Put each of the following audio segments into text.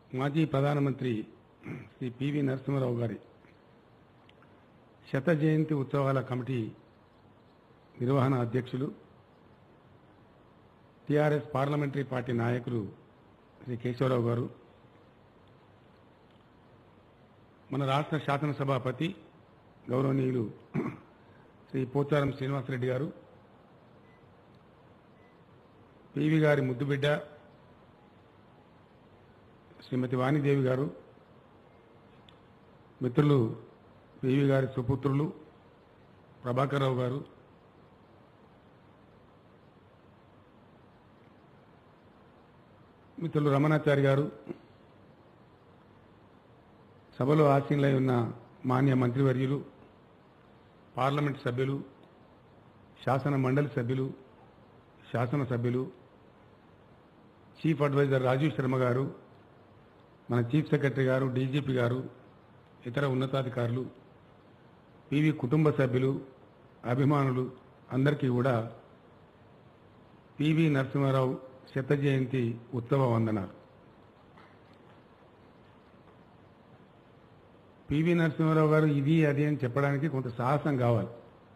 మాజీ ప్రధానమంత్రి శ్రీ పివి నరసింహారావు గారి శత జయంతి ఉత్సవాల కమిటీ నిర్వహణ అధ్యక్షులు టిఆర్ఎస్ పార్లమెంటరీ పార్టీ నాయకులు శ్రీ కేశవరావు గారు మన రాష్ట్ర శాసనసభాపతి గౌరవనీయులు శ్రీ పోచారం శ్రీనివాసరెడ్డి గారు పివి గారి ముద్దుబిడ్డ శ్రీమతి వాణిదేవి గారు మిత్రులు పివి గారి సుపుత్రులు ప్రభాకర్ రావు గారు మిత్రులు రమణాచారి గారు సభలో ఆసీనులై ఉన్న మాన్య మంత్రివర్యులు పార్లమెంట్ సభ్యులు శాసన మండలి సభ్యులు శాసన సభ్యులు చీఫ్ అడ్వైజర్ రాజీవ్ శర్మ గారు మన చీఫ్ సెక్రటరీ గారు డీజీపీ గారు ఇతర ఉన్నతాధికారులు పివి కుటుంబ సభ్యులు అభిమానులు అందరికీ కూడా పివి నరసింహారావు శత జయంతి ఉత్సవ వందనాలు పివి నరసింహారావు గారు ఇది అది అని చెప్పడానికి కొంత సాహసం కావాలి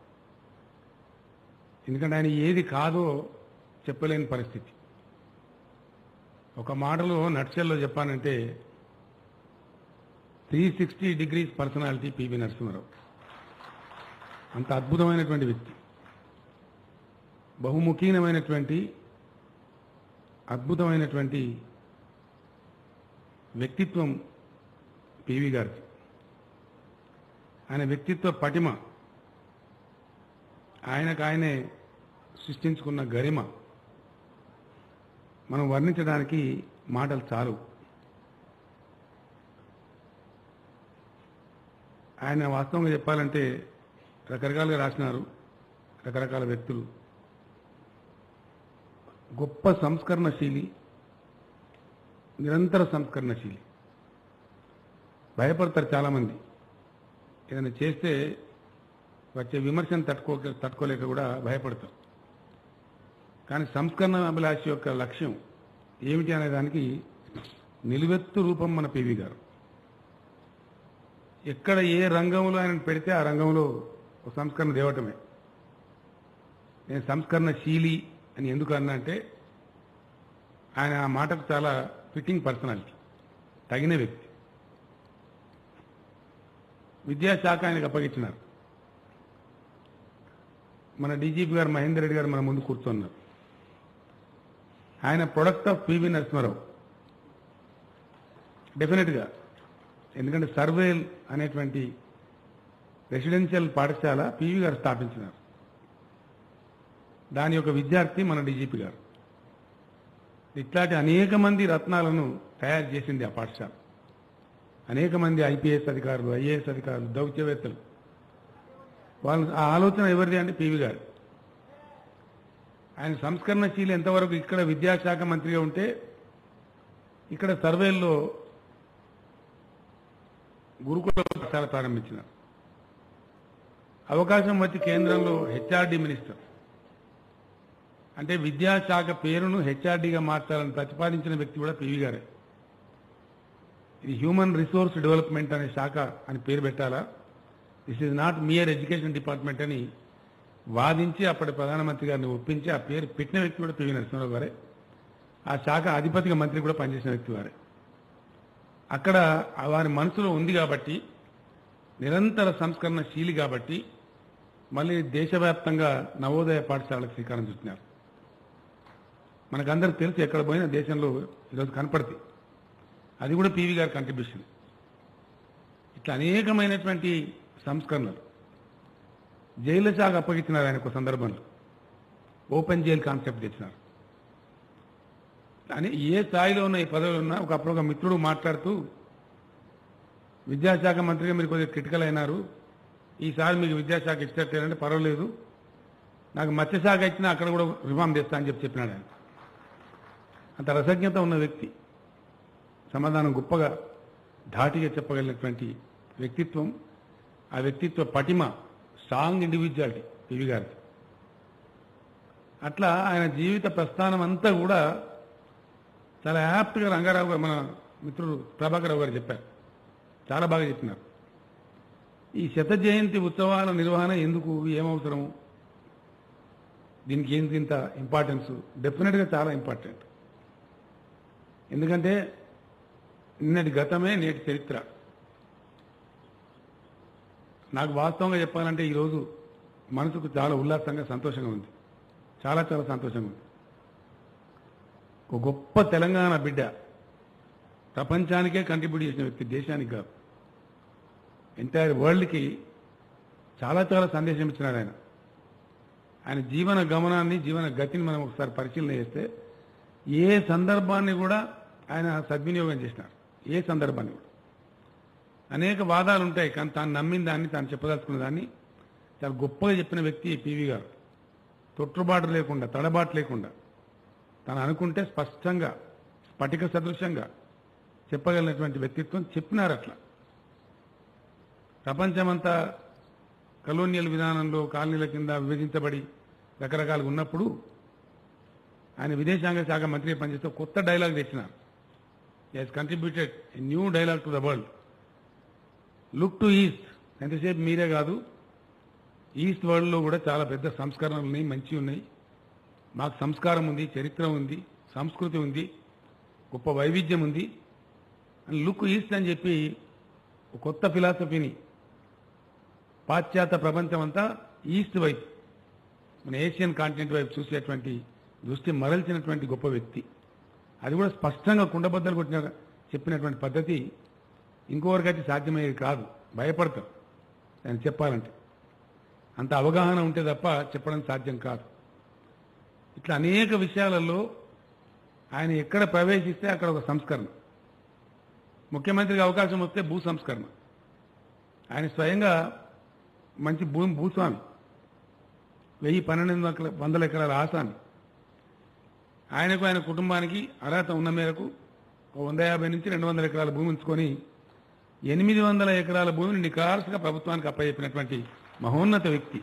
ఎందుకంటే ఆయన ఏది కాదో చెప్పలేని పరిస్థితి ఒక మాటలో నట్సెల్లో చెప్పానంటే three sixty degrees personality PV Narasimha Rao అంత అద్భుతమైనటువంటి వ్యక్తి బహుముఖీనమైనటువంటి అద్భుతమైనటువంటి వ్యక్తిత్వం పివి గారికి ఆయన వ్యక్తిత్వ పటిమ ఆయనకు ఆయనే సృష్టించుకున్న గరిమ మనం వర్ణించడానికి మాటలు చాలు ఆయన వాస్తవంగా చెప్పాలంటే రకరకాలుగా రాసినారు రకరకాల వ్యక్తులు గొప్ప సంస్కరణశీలి నిరంతర సంస్కరణశీలి భయపడతారు చాలామంది ఏదైనా చేస్తే వచ్చే విమర్శను తట్టుకో తట్టుకోలేక కూడా భయపడతారు కానీ సంస్కరణ అభిలాష యొక్క లక్ష్యం ఏమిటి అనే దానికి నిలువెత్తు రూపం మన పివి గారు ఎక్కడ ఏ రంగంలో ఆయన పెడితే ఆ రంగంలో ఒక సంస్కరణ దేవటమే నేను సంస్కరణశీలి అని ఎందుకు అన్నా అంటే ఆయన ఆ మాటకు చాలా ఫిట్టింగ్ పర్సనాలిటీ తగిన వ్యక్తి విద్యాశాఖ ఆయనకు అప్పగించినారు మన డీజీపీ గారు మహేందర్ రెడ్డి గారు మన ముందు కూర్చున్నారు ఆయన ప్రొడక్ట్ ఆఫ్ పివి నరసింహారావు డెఫినెట్గా ఎందుకంటే సర్వేల్ అనేటువంటి రెసిడెన్షియల్ పాఠశాల పివి గారు స్థాపించినారు దాని యొక్క విద్యార్థి మన డీజీపీ గారు ఇట్లాంటి అనేక మంది రత్నాలను తయారు చేసింది ఆ పాఠశాల అనేక మంది ఐపీఎస్ అధికారులు ఐఏఎస్ అధికారులు దౌత్యవేత్తలు వాళ్ళ ఆ ఆలోచన ఎవరిది అంటే పివి గారు ఆయన సంస్కరణశీలి ఎంతవరకు ఇక్కడ విద్యాశాఖ మంత్రిగా ఉంటే ఇక్కడ సర్వేల్లో గురుకుల పాఠశాల ప్రారంభించినారు అవకాశం వచ్చి కేంద్రంలో హెచ్ఆర్డి మినిస్టర్ అంటే విద్యాశాఖ పేరును హెచ్ఆర్డీగా మార్చాలని ప్రతిపాదించిన వ్యక్తి కూడా పివి గారే ఇది హ్యూమన్ రిసోర్స్ డెవలప్మెంట్ అనే శాఖ అని పేరు పెట్టాలా this is not mere education department అని వాదించి అప్పటి ప్రధానమంత్రి గారిని ఒప్పించి ఆ పేరు పెట్టిన వ్యక్తి కూడా పివి నరసింహరావు గారే ఆ శాఖ అధిపతిగా మంత్రి కూడా పనిచేసిన వ్యక్తి వారే అక్కడ వారి మనసులో ఉంది కాబట్టి నిరంతర సంస్కరణశీలి కాబట్టి మళ్ళీ దేశవ్యాప్తంగా నవోదయ పాఠశాలకు శ్రీకారం చుట్టినారు మనకందరికి తెలుసు ఎక్కడ పోయినా దేశంలో ఈరోజు కనపడుతుంది అది కూడా పీవీ గారి కంట్రిబ్యూషన్ ఇట్లా అనేకమైనటువంటి సంస్కరణలు జైలు శాఖ అప్పగించినారు ఆయన ఒక సందర్భంలో ఓపెన్ జైల్ కాన్సెప్ట్ తెచ్చినారు అని ఏ స్థాయిలో ఉన్న ఈ పదవులు ఉన్నా ఒకప్పుడు ఒక మిత్రుడు మాట్లాడుతూ విద్యాశాఖ మంత్రిగా మీరు కొద్దిగా క్రిటికల్ అయినారు ఈసారి మీకు విద్యాశాఖ ఇచ్చినట్లేదంటే పర్వాలేదు నాకు మత్స్యశాఖ ఇచ్చినా అక్కడ కూడా రిఫార్మ్ చేస్తా అని చెప్పి చెప్పినాడు ఆయన అంత రసజ్ఞత ఉన్న వ్యక్తి సమాధానం గొప్పగా ధాటిగా చెప్పగలిగినటువంటి వ్యక్తిత్వం ఆ వ్యక్తిత్వ పటిమ స్ట్రాంగ్ ఇండివిజువాలిటీ పివి గారిది అట్లా ఆయన జీవిత ప్రస్థానం అంతా కూడా చాలా యాప్ట్గా రంగారావు గారు మన మిత్రుడు ప్రభాకర్ రావు గారు చెప్పారు చాలా బాగా చెప్పినారు ఈ శత జయంతి ఉత్సవాల నిర్వహణ ఎందుకు ఏమవసరము దీనికి ఏంటి ఇంత ఇంపార్టెన్స్ డెఫినెట్గా చాలా ఇంపార్టెంట్ ఎందుకంటే నిన్నటి గతమే నేటి చరిత్ర నాకు వాస్తవంగా చెప్పాలంటే ఈరోజు మనసుకు చాలా ఉల్లాసంగా సంతోషంగా ఉంది చాలా చాలా సంతోషంగా ఉంది ఒక గొప్ప తెలంగాణ బిడ్డ ప్రపంచానికే కంట్రిబ్యూట్ చేసిన వ్యక్తి దేశానికి కాదు ఎంటైర్ వరల్డ్కి చాలా చాలా సందేశం ఇచ్చినాడు ఆయన ఆయన జీవన గమనాన్ని జీవన గతిని మనం ఒకసారి పరిశీలన చేస్తే ఏ సందర్భాన్ని కూడా ఆయన సద్వినియోగం చేసినారు ఏ సందర్భాన్ని కూడా అనేక వాదాలు ఉంటాయి కానీ తాను నమ్మిన దాన్ని తాను చెప్పదలుచుకున్న దాన్ని చాలా గొప్పగా చెప్పిన వ్యక్తి పివి గారు తొట్టుబాటు లేకుండా తడబాటు లేకుండా తను అనుకుంటే స్పష్టంగా స్ఫటిక సదృశంగా చెప్పగలిగినటువంటి వ్యక్తిత్వం చెప్పినారు అట్లా ప్రపంచమంతా కలోనియల్ విధానంలో కాలనీల కింద విభజించబడి రకరకాలుగా ఉన్నప్పుడు ఆయన విదేశాంగ శాఖ మంత్రిగా పనిచేస్తూ కొత్త డైలాగ్ తెచ్చినారు he's contributed a new dialogue to the world look to east ఎంతసేపు మీరే కాదు ఈస్ట్ వరల్డ్లో కూడా చాలా పెద్ద సంస్కరణలు ఉన్నాయి మంచి ఉన్నాయి మాకు సంస్కారం ఉంది చరిత్ర ఉంది సంస్కృతి ఉంది గొప్ప వైవిధ్యం ఉంది అని లుక్ ఈస్ట్ అని చెప్పి ఒక కొత్త ఫిలాసఫీని పాశ్చాత్య ప్రపంచం అంతా ఈస్ట్ వైపు మన ఏషియన్ కాంటినెంట్ వైపు చూసేటువంటి దృష్టి మరల్చినటువంటి గొప్ప వ్యక్తి అది కూడా స్పష్టంగా కుండబద్దలు కొట్టిన చెప్పినటువంటి పద్ధతి ఇంకోవరికైతే సాధ్యమయ్యేది కాదు భయపడతాం ఆయన చెప్పాలంటే అంత అవగాహన ఉంటే తప్ప చెప్పడం సాధ్యం కాదు ఇట్లా అనేక విషయాలలో ఆయన ఎక్కడ ప్రవేశిస్తే అక్కడ ఒక సంస్కరణ ముఖ్యమంత్రికి అవకాశం వస్తే భూ సంస్కరణ ఆయన స్వయంగా మంచి భూ భూస్వామి వెయ్యి పన్నెండు వందల వందల ఎకరాల ఆసామి ఆయనకు ఆయన కుటుంబానికి అర్హత ఉన్న మేరకు ఒక వంద యాభై నుంచి రెండు వందల ఎకరాల భూమి ఉంచుకొని ఎనిమిది వందల ఎకరాల భూమిని నికార్సుగా ప్రభుత్వానికి అప్పచెప్పినటువంటి మహోన్నత వ్యక్తి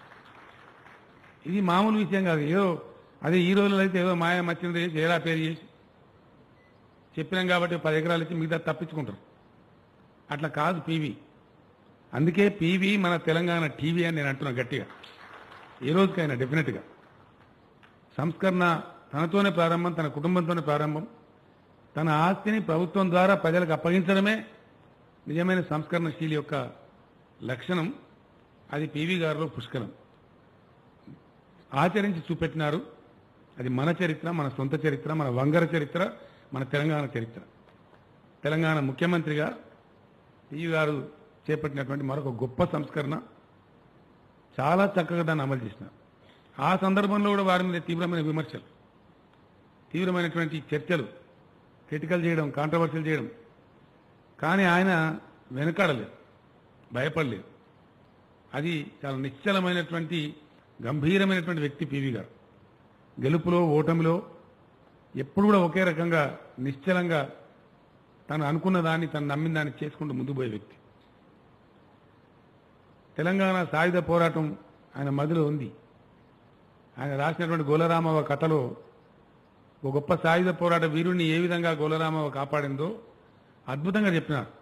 ఇది మామూలు విషయం కాదు ఏదో అదే ఈ రోజుల్లో అయితే ఏదో మాయా మచ్చింది చేసి ఏలా పేరు చేసి చెప్పినాం కాబట్టి పది ఎకరాలు ఇచ్చి మిగతా తప్పించుకుంటారు అట్లా కాదు పీవీ అందుకే పీవీ మన తెలంగాణ టీవీ అని నేను అంటున్నా గట్టిగా ఏ రోజుకైనా డెఫినెట్గా సంస్కరణ తనతోనే ప్రారంభం తన కుటుంబంతోనే ప్రారంభం తన ఆస్తిని ప్రభుత్వం ద్వారా ప్రజలకు అప్పగించడమే నిజమైన సంస్కరణశీలి యొక్క లక్షణం అది పివి గారిలో పుష్కలం ఆచరించి చూపెట్టినారు అది మన చరిత్ర మన సొంత చరిత్ర మన వంగర చరిత్ర మన తెలంగాణ చరిత్ర తెలంగాణ ముఖ్యమంత్రిగా పివి గారు చేపట్టినటువంటి మరొక గొప్ప సంస్కరణ చాలా చక్కగా దాన్ని అమలు చేసినారు ఆ సందర్భంలో కూడా వారి మీద తీవ్రమైన విమర్శలు తీవ్రమైనటువంటి చర్చలు క్రిటికల్ చేయడం కాంట్రవర్షియల్ చేయడం కానీ ఆయన వెనకాడలేదు భయపడలేదు అది చాలా నిశ్చలమైనటువంటి గంభీరమైనటువంటి వ్యక్తి పివి గారు గెలుపులో ఓటమిలో ఎప్పుడు కూడా ఒకే రకంగా నిశ్చలంగా తను అనుకున్న దాన్ని తను నమ్మిన దాన్ని చేసుకుంటూ ముందుకు పోయే వ్యక్తి తెలంగాణ సాయుధ పోరాటం ఆయన మదిలో ఉంది ఆయన రాసినటువంటి గోలరామవ కథలో ఒక గొప్ప సాయుధ పోరాట వీరుణ్ణి ఏ విధంగా గోలరామవ కాపాడిందో అద్భుతంగా చెప్పినారు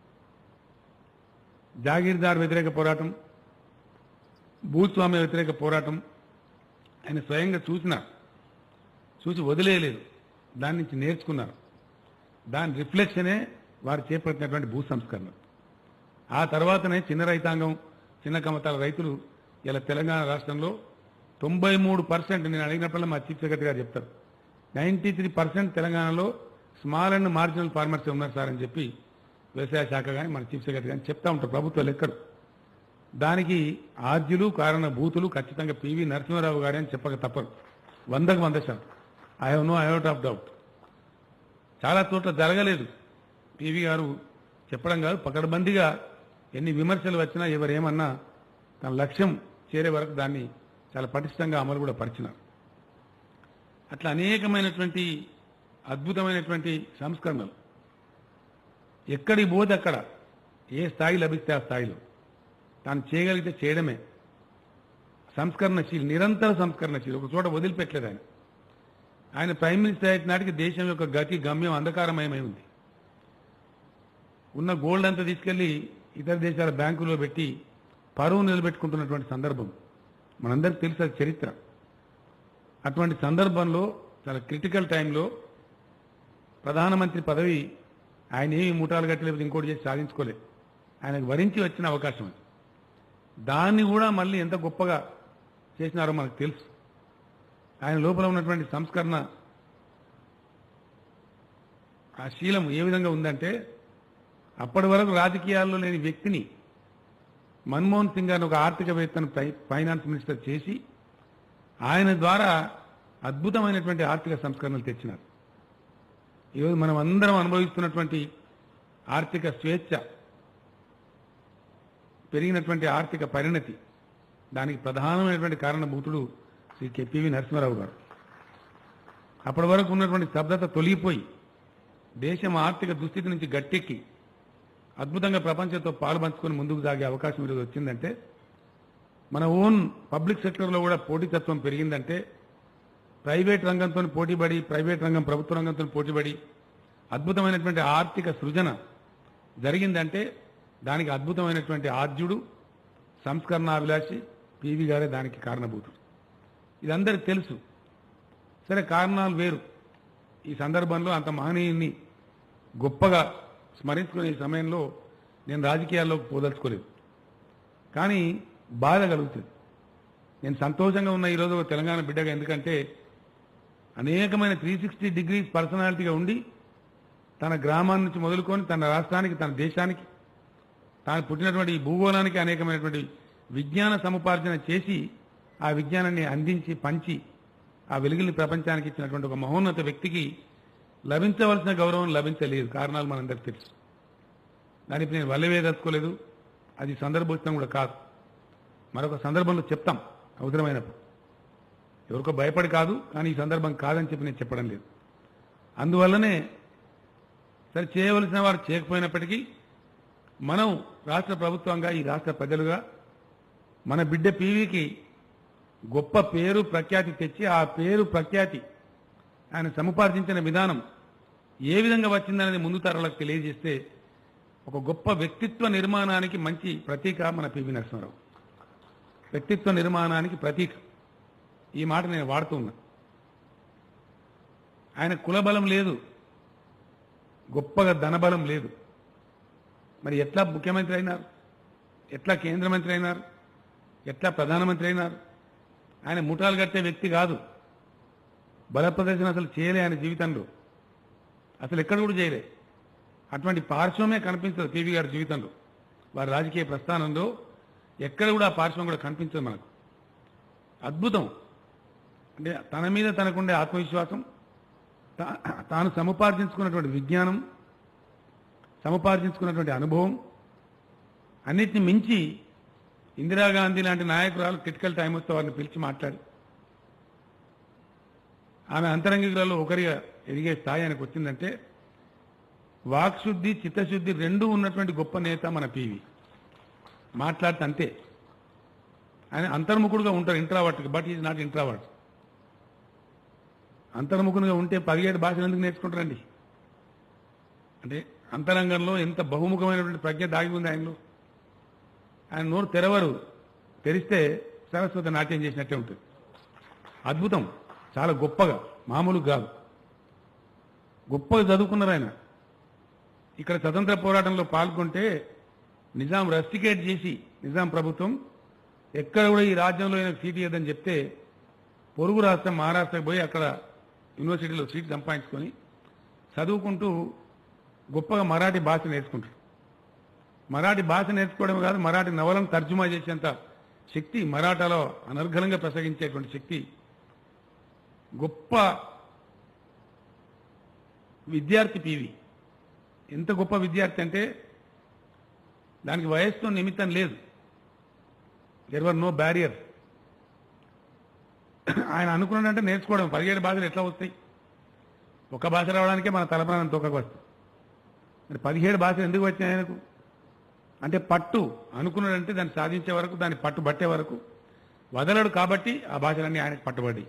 జాగీర్దార్ వ్యతిరేక పోరాటం భూస్వామ్య వ్యతిరేక పోరాటం ఆయన స్వయంగా చూసినారు చూసి వదిలేయలేదు దాని నుంచి నేర్చుకున్నారు దాని రిఫ్లెక్షనే వారు చేపట్టినటువంటి భూ సంస్కరణ ఆ తర్వాతనే చిన్న రైతాంగం చిన్న కమతాల రైతులు ఇలా తెలంగాణ రాష్ట్రంలో తొంభై మూడు పర్సెంట్ నేను అడిగినప్పుడల్లా మా చీఫ్ సెక్రటరీ గారు చెప్తారు నైంటీ త్రీ పర్సెంట్ తెలంగాణలో స్మాల్ అండ్ మార్జినల్ ఫార్మర్స్ ఉన్నారు సార్ అని చెప్పి వ్యవసాయ శాఖ కానీ మన చీఫ్ సెక్రటరీ కానీ చెప్తా ఉంటారు ప్రభుత్వ లెక్కలు దానికి ఆద్యులు కారణభూతులు ఖచ్చితంగా పివి నరసింహారావు గారి అని చెప్పక తప్పదు వందకు వంద శాతం I have no I out of doubt చాలా చోట్ల జరగలేదు పివి గారు చెప్పడం కాదు పకడ్బందీగా ఎన్ని విమర్శలు వచ్చినా ఎవరేమన్నా తన లక్ష్యం చేరే వరకు దాన్ని చాలా పటిష్టంగా అమలు కూడా పరిచినారు అట్లా అనేకమైనటువంటి అద్భుతమైనటువంటి సంస్కరణలు ఎక్కడికి పోతే అక్కడ ఏ స్థాయి లభిస్తే ఆ స్థాయిలో తాను చేయగలిగితే చేయడమే సంస్కరణశీలి నిరంతర సంస్కరణశీలి ఒక చోట వదిలిపెట్టలేదు ఆయన ఆయన ప్రైమ్ మినిస్టర్ అయిన నాటికి దేశం యొక్క గతి గమ్యం అంధకారమయమై ఉంది ఉన్న గోల్డ్ అంతా తీసుకెళ్లి ఇతర దేశాల బ్యాంకులో పెట్టి పరువు నిలబెట్టుకుంటున్నటువంటి సందర్భం మనందరికీ తెలుసు అది చరిత్ర అటువంటి సందర్భంలో చాలా క్రిటికల్ టైంలో ప్రధానమంత్రి పదవి ఆయన ఏమి మూటాలు కట్టలేదు ఇంకోటి చేసి సాధించుకోలేదు ఆయనకు వరించి వచ్చిన అవకాశం అది దాన్ని కూడా మళ్ళీ ఎంత గొప్పగా చేసినారో మనకు తెలుసు ఆయన లోపల ఉన్నటువంటి సంస్కరణ ఆ శీలం ఏ విధంగా ఉందంటే అప్పటి వరకు రాజకీయాల్లో లేని వ్యక్తిని మన్మోహన్ సింగ్ గారిని ఒక ఆర్థికవేత్తను ఫై- ఫైనాన్స్ మినిస్టర్ చేసి ఆయన ద్వారా అద్భుతమైనటువంటి ఆర్థిక సంస్కరణలు తెచ్చినారు ఈరోజు మనం అందరం అనుభవిస్తున్నటువంటి ఆర్థిక స్వేచ్ఛ పెరిగినటువంటి ఆర్థిక పరిణతి దానికి ప్రధానమైనటువంటి కారణభూతుడు శ్రీ కెపివి నరసింహారావు గారు అప్పటి వరకు ఉన్నటువంటి స్తబ్దత తొలగిపోయి దేశం ఆర్థిక దుస్థితి నుంచి గట్టెక్కి అద్భుతంగా ప్రపంచంతో పాలు పంచుకొని ముందుకు సాగే అవకాశం ఈరోజు వచ్చిందంటే మన ఓన్ పబ్లిక్ సెక్టర్లో కూడా పోటీతత్వం పెరిగిందంటే ప్రైవేట్ రంగంతో పోటీపడి ప్రైవేట్ రంగం ప్రభుత్వ రంగంతో పోటీపడి అద్భుతమైనటువంటి ఆర్థిక సృజన జరిగిందంటే దానికి అద్భుతమైనటువంటి ఆద్యుడు సంస్కరణాభిలాషి పివి గారే దానికి కారణభూతుడు ఇదందరికి తెలుసు సరే కారణాలు వేరు ఈ సందర్భంలో అంత మహనీయుని గొప్పగా స్మరించుకునే ఈ సమయంలో నేను రాజకీయాల్లోకి పోదలుచుకోలేదు కానీ బాధ కలుగుతుంది నేను సంతోషంగా ఉన్న ఈరోజు ఒక తెలంగాణ బిడ్డగా ఎందుకంటే అనేకమైన త్రీ సిక్స్టీ డిగ్రీస్ పర్సనాలిటీగా ఉండి తన గ్రామాన్ని నుంచి మొదలుకొని తన రాష్ట్రానికి తన దేశానికి తాను పుట్టినటువంటి ఈ భూగోళానికి అనేకమైనటువంటి విజ్ఞాన సముపార్జన చేసి ఆ విజ్ఞానాన్ని అందించి పంచి ఆ వెలుగుని ప్రపంచానికి ఇచ్చినటువంటి ఒక మహోన్నత వ్యక్తికి లభించవలసిన గౌరవం లభించలేదు కారణాలు మనందరికీ తెలుసు దానికి నేను వల్లవేదలుచుకోలేదు అది సందర్భోచితం కూడా కాదు మరొక సందర్భంలో చెప్తాం అవసరమైనప్పుడు ఎవరికో భయపడి కాదు కానీ ఈ సందర్భం కాదని చెప్పి నేను చెప్పడం లేదు అందువల్లనే సరే చేయవలసిన వారు చేయకపోయినప్పటికీ మనం రాష్ట్ర ప్రభుత్వంగా ఈ రాష్ట్ర ప్రజలుగా మన బిడ్డ పీవీకి గొప్ప పేరు ప్రఖ్యాతి తెచ్చి ఆ పేరు ప్రఖ్యాతి ఆయన సముపార్జించిన విధానం ఏ విధంగా వచ్చిందనేది ముందు తరాలకు తెలియజేస్తే ఒక గొప్ప వ్యక్తిత్వ నిర్మాణానికి మంచి ప్రతీక మన పివి నరసింహారావు వ్యక్తిత్వ నిర్మాణానికి ప్రతీక ఈ మాట నేను వాడుతూ ఉన్నా ఆయన కులబలం లేదు గొప్పగా ధనబలం లేదు మరి ఎట్లా ముఖ్యమంత్రి అయినారు ఎట్లా కేంద్ర మంత్రి అయినారు ఎట్లా ప్రధానమంత్రి అయినారు ఆయన ముఠాలు కట్టే వ్యక్తి కాదు బల ప్రదర్శన అసలు చేయలే ఆయన జీవితంలో అసలు ఎక్కడ కూడా చేయలే అటువంటి పార్శ్వమే కనిపించదు పివి గారి జీవితంలో వారి రాజకీయ ప్రస్థానంలో ఎక్కడ కూడా ఆ పార్శ్వం కూడా కనిపించదు మనకు అద్భుతం అంటే తన మీద తనకుండే ఆత్మవిశ్వాసం తా- తాను సముపార్జించుకున్నటువంటి విజ్ఞానం సముపార్జించుకున్నటువంటి అనుభవం అన్నిటిని మించి ఇందిరాగాంధీ లాంటి నాయకురాలు క్రిటికల్ టైం వస్తే వారిని పిలిచి మాట్లాడి ఆమె అంతరంగికులలో ఒకరిగా ఎదిగే స్థాయి ఆయనకు వచ్చిందంటే వాక్శుద్ధి చిత్తశుద్ధి రెండూ ఉన్నటువంటి గొప్ప నేత మన పివి మాట్లాడితే అంతే ఆయన అంతర్ముఖుడుగా ఉంటారు introvert but is not introvert అంతర్ముఖునిగా ఉంటే పదిహేడు భాషలు ఎందుకు నేర్చుకుంటారండి అంటే అంతరంగంలో ఎంత బహుముఖమైనటువంటి ప్రజ్ఞ దాగి ఉంది ఆయనలో ఆయన నోరు తెరవరు తెరిస్తే సరస్వతి నాట్యం చేసినట్టే ఉంటుంది అద్భుతం చాలా గొప్పగా మామూలు కాదు గొప్పగా చదువుకున్నారు ఆయన ఇక్కడ స్వతంత్ర పోరాటంలో పాల్గొంటే నిజాం రస్టికేట్ చేసి నిజాం ప్రభుత్వం ఎక్కడ కూడా ఈ రాజ్యంలో ఈయనకు సీట్ ఇవ్వదని చెప్తే పొరుగు రాష్ట్రం మహారాష్ట్రకి పోయి అక్కడ యూనివర్సిటీలో సీట్ సంపాదించుకొని చదువుకుంటూ గొప్పగా మరాఠీ భాష నేర్చుకుంటాడు మరాఠీ భాష నేర్చుకోవడం కాదు మరాఠీ నవలను తర్జుమా చేసేంత శక్తి మరాఠాలో అనర్ఘలంగా ప్రసంగించేటువంటి శక్తి గొప్ప విద్యార్థి పివి ఎంత గొప్ప విద్యార్థి అంటే దానికి వయస్సుతో నిమిత్తం లేదు దెర్ వర్ నో బ్యారియర్ ఆయన అనుకున్నాడంటే నేర్చుకోవడం పదిహేడు భాషలు ఎట్లా వస్తాయి ఒక భాష రావడానికే మన తలప్రాణం తోకకు వస్తుంది మరి పదిహేడు భాషలు ఎందుకు వచ్చినాయి ఆయనకు అంటే పట్టు అనుకున్నాడంటే దాన్ని సాధించే వరకు దాన్ని పట్టు పట్టే వరకు వదలడు కాబట్టి ఆ భాషలన్నీ ఆయనకు పట్టుబడి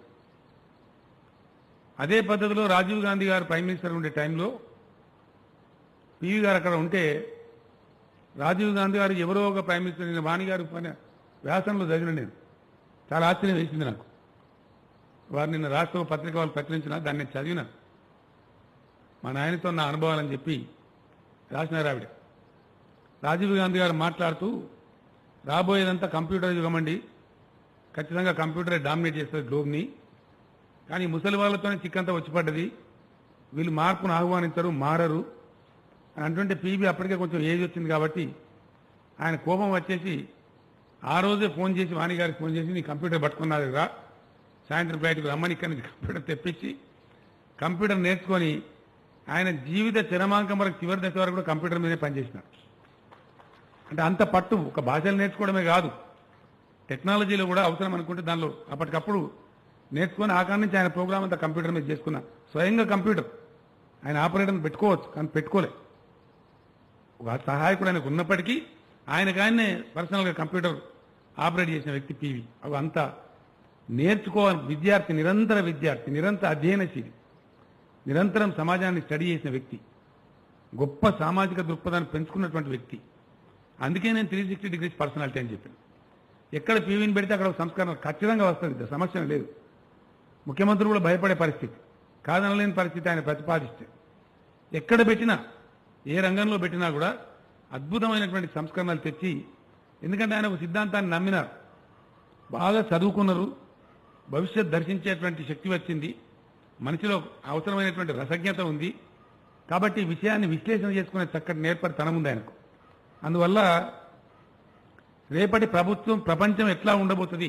అదే పద్ధతిలో రాజీవ్ గాంధీ గారు ప్రైమ్ మినిస్టర్ ఉండే టైంలో పివి గారు అక్కడ ఉంటే రాజీవ్ గాంధీ గారు ఎవరో ఒక ప్రైమ్ మినిస్టర్ నేను వాణి గారు పైన వ్యాసంలో చదివిన నేను చాలా ఆశ్చర్యం వేసింది నాకు వారు నిన్న రాష్ట్ర పత్రిక వాళ్ళు ప్రచురించిన దాన్ని నేను చదివిన మా నాయనతో నా అనుభవాలని చెప్పి రాసినారు ఆవిడ రాజీవ్ గాంధీ గారు మాట్లాడుతూ రాబోయేదంతా కంప్యూటర్ యుగమండి ఖచ్చితంగా కంప్యూటరే డామినేట్ చేస్తుంది గ్లోబ్ని కానీ ముసలి వాళ్ళతోనే చిక్కంతా వచ్చి పడ్డది వీళ్ళు మార్పును ఆహ్వానించరు మారరు అని అంటుంటే పీబీ అప్పటికే కొంచెం ఏజ్ వచ్చింది కాబట్టి ఆయన కోపం వచ్చేసి ఆ రోజే ఫోన్ చేసి వాణి గారికి ఫోన్ చేసి నీ కంప్యూటర్ పట్టుకున్నది రా సాయంత్రం బయటకు రమ్మని ఇక్కడి నుంచి కంప్యూటర్ తెప్పించి కంప్యూటర్ నేర్చుకొని ఆయన జీవిత చరమాంకం వరకు చివరి దశ వరకు కూడా కంప్యూటర్ మీదే పనిచేసినారు అంటే అంత పట్టు ఒక భాషలు నేర్చుకోవడమే కాదు టెక్నాలజీలో కూడా అవసరం అనుకుంటే దానిలో అప్పటికప్పుడు నేర్చుకొని ఆ కాడి నుంచి ఆయన ప్రోగ్రామ్ అంతా కంప్యూటర్ మీద చేసుకున్న స్వయంగా కంప్యూటర్ ఆయన ఆపరేటర్ పెట్టుకోవచ్చు కానీ పెట్టుకోలే ఒక సహాయకుడు ఆయనకు ఉన్నప్పటికీ ఆయనకు ఆయనే పర్సనల్గా కంప్యూటర్ ఆపరేట్ చేసిన వ్యక్తి పివి అవి అంతా నేర్చుకోవాలి విద్యార్థి నిరంతర విద్యార్థి నిరంతర అధ్యయనశీలి నిరంతరం సమాజాన్ని స్టడీ చేసిన వ్యక్తి గొప్ప సామాజిక దృక్పథాన్ని పెంచుకున్నటువంటి వ్యక్తి అందుకే నేను త్రీ సిక్స్టీ డిగ్రీస్ పర్సనాలిటీ అని చెప్పాను ఎక్కడ పీవీని పెడితే అక్కడ ఒక సంస్కరణ ఖచ్చితంగా వస్తుంది సమస్య లేదు ముఖ్యమంత్రి కూడా భయపడే పరిస్థితి కాదనలేని పరిస్థితి ఆయన ప్రతిపాదిస్తే ఎక్కడ పెట్టినా ఏ రంగంలో పెట్టినా కూడా అద్భుతమైనటువంటి సంస్కరణలు తెచ్చి ఎందుకంటే ఆయన ఒక సిద్ధాంతాన్ని నమ్మినారు బాగా చదువుకున్నారు భవిష్యత్ దర్శించేటువంటి శక్తి వచ్చింది మనిషిలో అవసరమైనటువంటి రసజ్ఞత ఉంది కాబట్టి ఈ విషయాన్ని విశ్లేషణ చేసుకునే చక్కటి నేర్పరి తనం ఉంది ఆయనకు అందువల్ల రేపటి ప్రభుత్వం ప్రపంచం ఎట్లా ఉండబోతుంది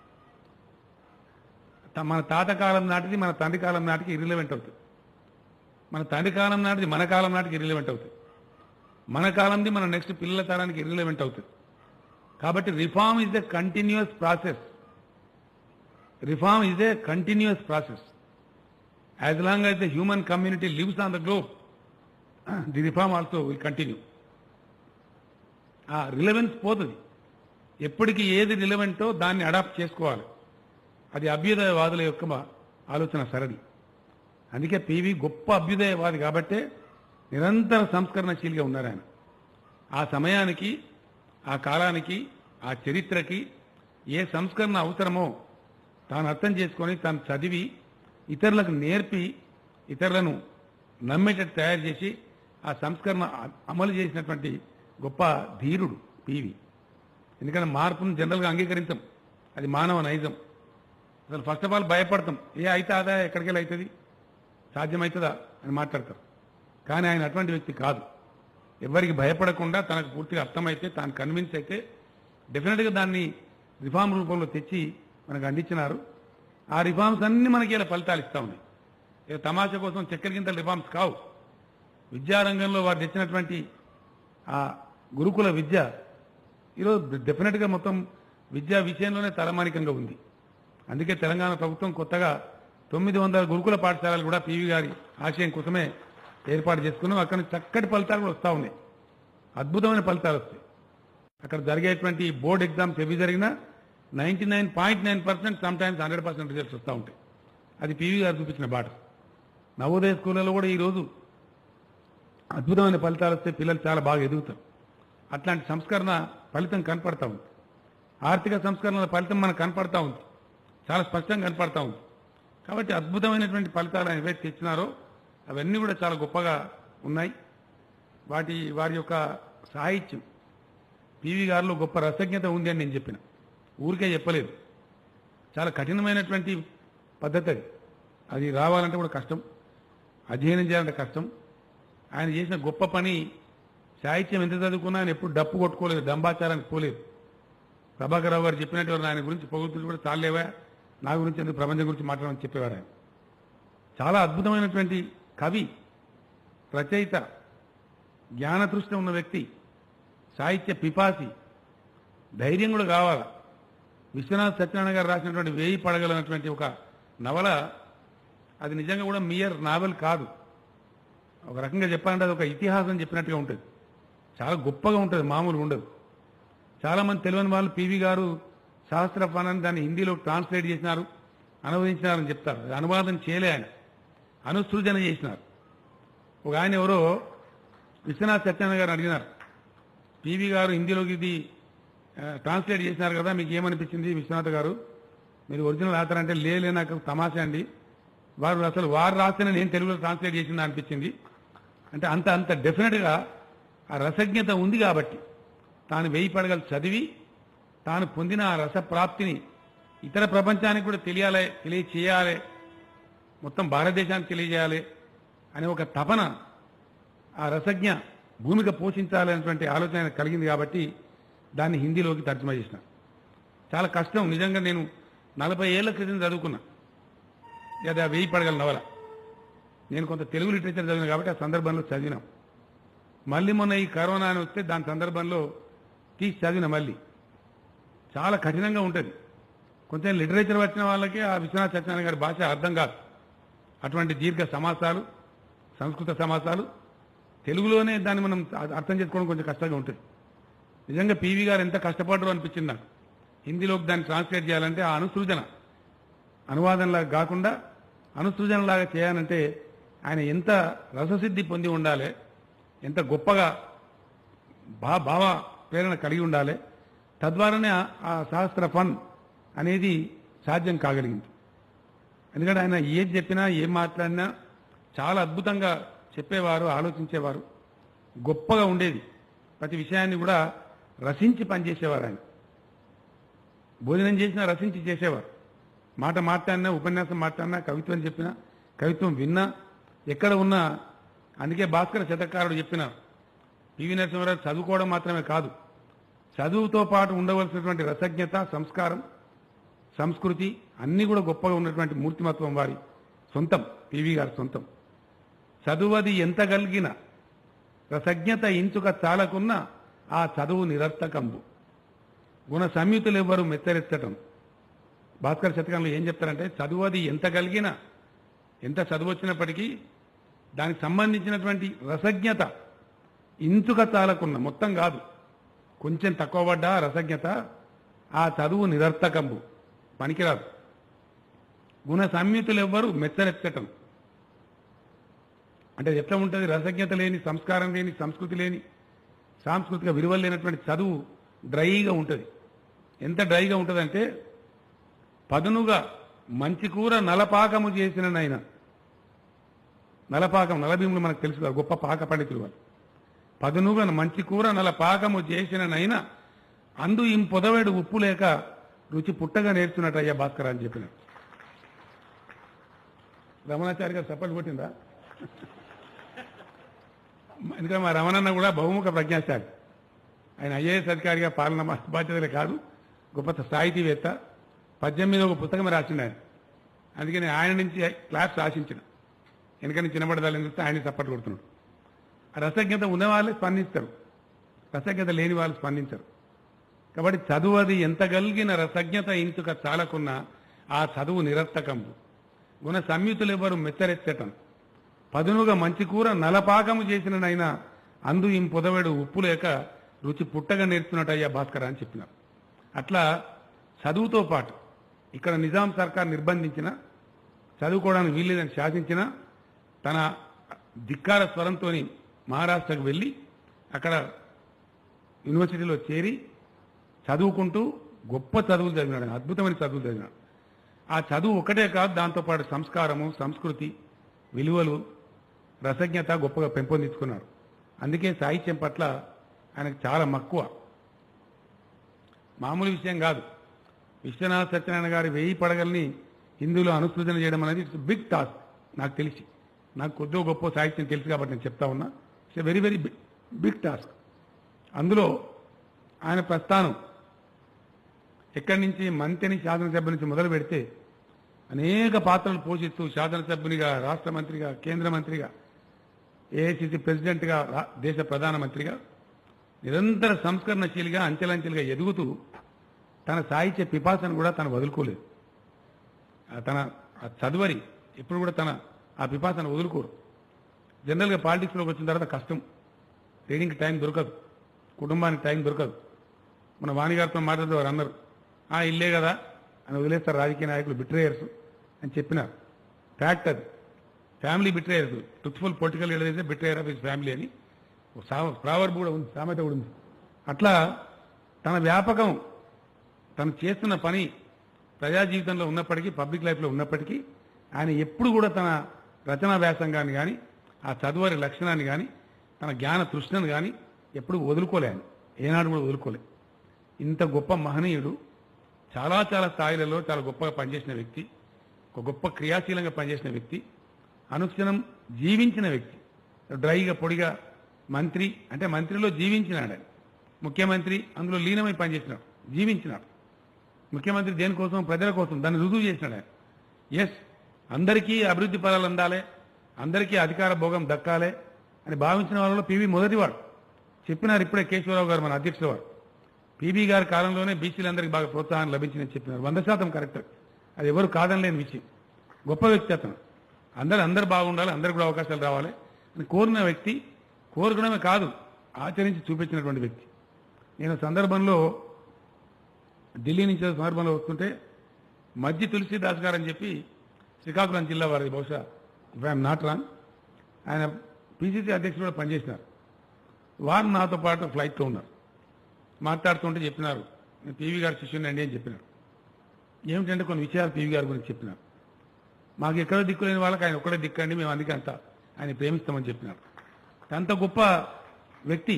త- మన తాత కాలం నాటిది మన తండ్రి కాలం నాటికి ఇర్రిలవెంట్ అవుతుంది మన తండ్రి కాలం నాటిది మన కాలం నాటికి ఇర్రిలవెంట్ అవుతుంది మన కాలంది మన నెక్స్ట్ పిల్లల తరానికి ఇర్రిలవెంట్ అవుతుంది కాబట్టి reform is a continuous process reform is a continuous process as long as the human community lives on the globe the reform also will continue ఆ రిలవెన్స్ పోతుంది ఎప్పటికి ఏది రిలవెంటో దాన్ని అడాప్ట్ చేసుకోవాలి అది అభ్యుదయవాదుల యొక్క మా ఆలోచన సరళి అందుకే పివి గొప్ప అభ్యుదయవాది కాబట్టే నిరంతర సంస్కరణశీలిగా ఉన్నారు ఆయన ఆ సమయానికి ఆ కాలానికి ఆ చరిత్రకి ఏ సంస్కరణ అవసరమో తాను అర్థం చేసుకొని తాను చదివి ఇతరులకు నేర్పి ఇతరులను నమ్మేటట్టు తయారు చేసి ఆ సంస్కరణ అ- అమలు చేసినటువంటి గొప్ప ధీరుడు పివి ఎందుకంటే మార్పును జనరల్గా అంగీకరించం అది మానవ నైజం అసలు ఫస్ట్ ఆఫ్ ఆల్ భయపడతాం ఏ అయితే అదా ఎక్కడికి వెళ్ళి అవుతుంది సాధ్యమవుతుందా అని మాట్లాడతారు కానీ ఆయన అటువంటి వ్యక్తి కాదు ఎవరికి భయపడకుండా తనకు పూర్తిగా అర్థమైతే తాను కన్విన్స్ అయితే డెఫినెట్గా దాన్ని రిఫార్మ్ రూపంలో తెచ్చి మనకు అందించినారు ఆ రిఫార్మ్స్ అన్ని మనకి ఇలా ఫలితాలు ఇస్తా ఉన్నాయి ఇక తమాషా కోసం చక్కెర గింతల రిఫార్మ్స్ కావు విద్యారంగంలో వారు తెచ్చినటువంటి ఆ గురుకుల విద్య ఈరోజు డెఫినెట్గా మొత్తం విద్యా విషయంలోనే తలమానికంగా ఉంది అందుకే తెలంగాణ ప్రభుత్వం కొత్తగా తొమ్మిది వందల గురుకుల పాఠశాలలు కూడా పీవీ గారి ఆశయం కోసమే ఏర్పాటు చేసుకున్నాం అక్కడ నుంచి చక్కటి ఫలితాలు కూడా వస్తూ ఉన్నాయి అద్భుతమైన ఫలితాలు వస్తాయి అక్కడ జరిగేటువంటి బోర్డ్ ఎగ్జామ్స్ ఎవి జరిగినా ninety nine point nine percent some times hundred percent results వస్తూ ఉంటాయి అది పీవీ గారు చూపించిన బాట నవోదయ స్కూళ్ళలో కూడా ఈరోజు అద్భుతమైన ఫలితాలు వస్తే పిల్లలు చాలా బాగా ఎదుగుతారు అట్లాంటి సంస్కరణ ఫలితం కనపడతా ఉంది ఆర్థిక సంస్కరణల ఫలితం మనకు కనపడతా ఉంది చాలా స్పష్టంగా కనపడతా ఉంది కాబట్టి అద్భుతమైనటువంటి ఫలితాలు ఆయన ఏవైతే తెచ్చినారో అవన్నీ కూడా చాలా గొప్పగా ఉన్నాయి వాటి వారి యొక్క సాహిత్యం పివి గారిలో గొప్ప రసజ్ఞత ఉంది అని నేను చెప్పిన ఊరికే చెప్పలేదు చాలా కఠినమైనటువంటి పద్ధతి అది అది రావాలంటే కూడా కష్టం అధ్యయనం చేయాలంటే కష్టం ఆయన చేసిన గొప్ప పని సాహిత్యం ఎంత చదువుకున్నా ఆయన ఎప్పుడు డప్పు కొట్టుకోలేదు దంబాచారానికి పోలేదు ప్రభాకర్ రావు గారు చెప్పినట్టు ఎవరు ఆయన గురించి పొగుడుతులు కూడా చాలేవా నా గురించి ఎందుకు ప్రపంచం గురించి మాట్లాడమని చెప్పేవారు ఆయన చాలా అద్భుతమైనటువంటి కవి రచయిత జ్ఞానతృష్ణ ఉన్న వ్యక్తి సాహిత్య పిపాసి ధైర్యం కూడా కావాలి విశ్వనాథ్ సత్యనారాయణ గారు రాసినటువంటి వేయి పడగలనటువంటి ఒక నవల అది నిజంగా కూడా మియర్ నావెల్ కాదు ఒక రకంగా చెప్పాలంటే అది ఒక ఇతిహాసం చెప్పినట్టుగా ఉంటుంది చాలా గొప్పగా ఉంటుంది మామూలుగా ఉండదు చాలా మంది తెలియని వాళ్ళు పివి గారు సహస్ర అని దాన్ని హిందీలో ట్రాన్స్లేట్ చేసినారు అనువదించినారని చెప్తారు అది అనువాదం చేయలే ఆయన అనుసృజన చేసినారు ఒక ఆయన ఎవరో విశ్వనాథ్ సత్యనారాయణ గారు అడిగినారు పివి గారు హిందీలోకి ఇది ఆ, ట్రాన్స్లేట్ చేసినారు కదా మీకు ఏమనిపించింది విశ్వనాథ్ గారు మీరు ఒరిజినల్ రాస్తారంటే లేలే నాకు తమాషా అండి వారు అసలు వారు రాస్తేనే నేను తెలుగులో ట్రాన్స్లేట్ చేసిందా అనిపించింది అంటే అంత అంత డెఫినెట్గా ఆ రసజ్ఞత ఉంది కాబట్టి తాను వెయ్యి పడగలు చదివి తాను పొందిన ఆ రసప్రాప్తిని ఇతర ప్రపంచానికి కూడా తెలియాలి తెలియచేయాలి మొత్తం భారతదేశానికి తెలియజేయాలి అనే ఒక తపన ఆ రసజ్ఞ భూమిక పోషించాలనేటువంటి ఆలోచన ఆయనకు కలిగింది కాబట్టి దాన్ని హిందీలోకి తర్జుమా చేసిన చాలా కష్టం నిజంగా నేను నలభై ఏళ్ల క్రితం చదువుకున్నా లేదా వెయ్యి పడగల నవల నేను కొంత తెలుగు లిటరేచర్ చదివిన కాబట్టి ఆ సందర్భంలో చదివినాం మళ్ళీ మొన్న ఈ కరోనా అని వస్తే దాని సందర్భంలో తీసి చదివిన మళ్ళీ చాలా కఠినంగా ఉంటుంది కొంచెం లిటరేచర్ వచ్చిన వాళ్ళకి ఆ విశ్వనాథ్ సత్యనారాయణ గారి భాష అర్థం కాదు అటువంటి దీర్ఘ సమాసాలు సంస్కృత సమాసాలు తెలుగులోనే దాన్ని మనం అ- అర్థం చేసుకోవడం కొంచెం కష్టంగా ఉంటుంది నిజంగా పీవీ గారు ఎంత కష్టపడ్డారు అనిపించింది నాకు హిందీలోకి దాన్ని ట్రాన్స్లేట్ చేయాలంటే ఆ అనుసృజన అనువాదంలాగా కాకుండా అనుసృజనలాగా చేయాలంటే ఆయన ఎంత రససిద్ధి పొంది ఉండాలి ఎంత గొప్పగా భా భావ ప్రేరణ కలిగి ఉండాలి తద్వారానే ఆ- ఆ శాస్త్ర ఫన్ అనేది సాధ్యం కాగలిగింది ఎందుకంటే ఆయన ఏది చెప్పినా ఏం మాట్లాడినా చాలా అద్భుతంగా చెప్పేవారు ఆలోచించేవారు గొప్పగా ఉండేది ప్రతి విషయాన్ని కూడా రసించి పనిచేసేవారు ఆయన భోజనం చేసినా రసించి చేసేవారు మాట మాట్లాడినా ఉపన్యాసం మాట్లాడినా కవిత్వం చెప్పినా కవిత్వం విన్నా ఎక్కడ ఉన్నా అందుకే భాస్కర శతకారుడు చెప్పిన పివి నరసింహారావు చదువుకోవడం మాత్రమే కాదు చదువుతో పాటు ఉండవలసినటువంటి రసజ్ఞత సంస్కారం సంస్కృతి అన్నీ కూడా గొప్పగా ఉన్నటువంటి మూర్తిమత్వం వారి సొంతం పివి గారి సొంతం చదువది ఎంత కలిగిన రసజ్ఞత ఇంచుక చాలకున్న ఆ చదువు నిరర్థకంబు గుణ సంయుతులు ఎవ్వరు మెత్తరెత్తటం భాస్కర్ శతకంలో ఏం చెప్తారంటే చదువది ఎంత కలిగిన ఎంత చదువు వచ్చినప్పటికీ దానికి సంబంధించినటువంటి రసజ్ఞత ఇంచుక చాలకున్న మొత్తం కాదు కొంచెం తక్కువ పడ్డా రసజ్ఞత ఆ చదువు నిరర్థకంబు పనికిరాదు గుణ సంయుతులు ఎవ్వరు మెచ్చరెత్తటం అంటే ఎట్లా ఉంటుంది రసజ్ఞత లేని సంస్కారం లేని సంస్కృతి లేని సాంస్కృతిక విలువలు లేనటువంటి చదువు డ్రైగా ఉంటుంది ఎంత డ్రైగా ఉంటుందంటే పదునుగా మంచి కూర నలపాకము చేసిన నైనా నలపాకం నలభీములు మనకు తెలుసు కదా, గొప్ప పాక పండితులు వాళ్ళు పదునుగా మంచి కూర నలపాకము చేసిన నైనా అందు ఈ పొదవేడు ఉప్పు లేక రుచి పుట్టగా నేర్చున్నట్టయ్యా భాస్కర్ అని చెప్పిన రమణాచారి గారు సపోర్ట్ కొట్టిందా ఎందుకంటే మా రమణన్న కూడా బహుముఖ ప్రజ్ఞాశాలి ఆయన ఐఏఎస్ అధికారిగా పాలన మా బాధ్యతలే కాదు గొప్ప సాహితీవేత్త పద్యం మీద ఒక పుస్తకం రాసిండు ఆయన అందుకని ఆయన నుంచి క్లాస్ ఆశించిన ఎందుకని చిన్నబడదాలని చూస్తే ఆయన సపోర్ట్ కొడుతున్నాడు ఆ రసజ్ఞత ఉన్న వాళ్ళే స్పందిస్తారు రసజ్ఞత లేని వాళ్ళు స్పందించరు కాబట్టి చదువు అది ఎంత కలిగిన రసజ్ఞత ఇంచుక చాలకున్నా ఆ చదువు నిరర్థకంబు గుణ సంయుతులు ఎవరు మెత్తరెచ్చటం పదునుగా మంచి కూర నలపాకము చేసిననైనా అందు ఇం పొదవేడు ఉప్పు లేక రుచి పుట్టగా నేర్చుకున్నట్టయ్యా భాస్కర్ అని చెప్పినారు అట్లా చదువుతో పాటు ఇక్కడ నిజాం సర్కార్ నిర్బంధించిన చదువుకోవడానికి వీల్లేదని శాసించిన తన ధిక్కార స్వరంతో మహారాష్ట్రకు వెళ్ళి అక్కడ యూనివర్సిటీలో చేరి చదువుకుంటూ గొప్ప చదువులు చదివినాడు ఆయన. అద్భుతమైన చదువులు చదివినాడు ఆ చదువు ఒకటే కాదు దాంతోపాటు సంస్కారము సంస్కృతి విలువలు రసజ్ఞత గొప్పగా పెంపొందించుకున్నాడు అందుకే సాహిత్యం పట్ల ఆయనకు చాలా మక్కువ మామూలు విషయం కాదు విశ్వనాథ్ సత్యనారాయణ గారి వెయ్యి పడగల్ని హిందీలో అనుసృజన చేయడం అనేది ఇట్స్ బిగ్ టాస్క్ నాకు తెలిసి నాకు కొద్దిగా గొప్ప సాహిత్యం తెలుసు కాబట్టి నేను చెప్తా ఉన్నా it's very very big task అందులో ఆయన ప్రస్థానం ఎక్కడి నుంచి మంత్రిని శాసనసభ్యుల నుంచి మొదలు పెడితే అనేక పాత్రలు పోషిస్తూ శాసనసభ్యునిగా రాష్ట్ర మంత్రిగా కేంద్ర మంత్రిగా ఏఐసిసి ప్రెసిడెంట్గా రా- దేశ ప్రధానమంత్రిగా నిరంతర సంస్కరణశీలిగా అంచెలంచెలుగా ఎదుగుతూ తన సాహిత్య పిపాసను కూడా తను వదులుకోలేదు ఆ తన ఆ చదువరి ఎప్పుడు కూడా తన ఆ పిపాసను వదులుకోరు జనరల్గా పాలిటిక్స్లోకి వచ్చిన తర్వాత కష్టం రీడింగ్కి టైం దొరకదు కుటుంబానికి టైం దొరకదు మన వాణిగారితో మాట్లాడుతూ వారు అన్నారు ఆ ఇల్లే కదా అని వదిలేస్తారు రాజకీయ నాయకులు బిట్రేయర్స్ అని చెప్పినారు ఫ్యాక్ట్ అది family betrayers truthful political leader అయితే బిట్రేయర్ ఆఫ్ హిస్ ఫ్యామిలీ అని ఓ సా- ప్రావర్బ్ కూడా ఉంది సామెత కూడా ఉంది అట్లా తన వ్యాపకం తను చేస్తున్న పని ప్రజా జీవితంలో ఉన్నప్పటికీ పబ్లిక్ లైఫ్లో ఉన్నప్పటికీ ఆయన ఎప్పుడు కూడా తన రచనా వ్యాసంగాన్ని కానీ ఆ చదువరి లక్షణాన్ని కానీ తన జ్ఞాన తృష్ణను కానీ ఎప్పుడు వదులుకోలే ఆయన ఏనాడు కూడా వదులుకోలే ఇంత గొప్ప మహనీయుడు చాలా చాలా స్థాయిలలో చాలా గొప్పగా పనిచేసిన వ్యక్తి ఒక గొప్ప క్రియాశీలంగా పనిచేసిన వ్యక్తి అనుక్షణం జీవించిన వ్యక్తి డ్రైగా పొడిగా మంత్రి అంటే మంత్రిలో జీవించినాడు ఆయన ముఖ్యమంత్రి అందులో లీనమై పనిచేసినాడు జీవించినాడు ముఖ్యమంత్రి దేనికోసం ప్రజల కోసం దాన్ని రుజువు చేసినాడు ఆయన ఎస్ అందరికీ అభివృద్ధి ఫలాలు అందాలి అందరికీ అధికార భోగం దక్కాలి అని భావించిన వాళ్ళలో పివి మొదటివాడు చెప్పినారు ఇప్పుడే కేశవరావు గారు మన అధ్యక్షుల వారు పీబీ గారి కాలంలోనే బీసీలందరికీ బాగా ప్రోత్సాహం లభించిందని చెప్పినారు వంద శాతం కరెక్ట్ అది ఎవరు కాదనలేని విషయం గొప్ప వ్యక్తి అతను అందరు అందరు బాగుండాలి అందరికి కూడా అవకాశాలు రావాలి అని కోరిన వ్యక్తి కోరుకోవడమే కాదు ఆచరించి చూపించినటువంటి వ్యక్తి నేను సందర్భంలో ఢిల్లీ నుంచి ఏదో సందర్భంలో వస్తుంటే మధ్య తులసిదాస్ గారు అని చెప్పి శ్రీకాకుళం జిల్లా వారిది బహుశా ఇఫ్ ఐఎమ్ నాట్ రాంగ్ ఆయన పిసిసి అధ్యక్షుడు కూడా పనిచేసినారు వారు నాతో పాటు ఫ్లైట్లో ఉన్నారు మాట్లాడుతుంటే చెప్పినారు నేను పీవీ గారి శిష్యునండి అని చెప్పినారు ఏమిటంటే కొన్ని విషయాలు పీవీ గారి గురించి చెప్పినారు మాకు ఎక్కడో దిక్కు లేని వాళ్ళకి ఆయన ఒక్కడే దిక్కండి మేము అందుకే అంత ఆయన ప్రేమిస్తామని చెప్పినారు అంత గొప్ప వ్యక్తి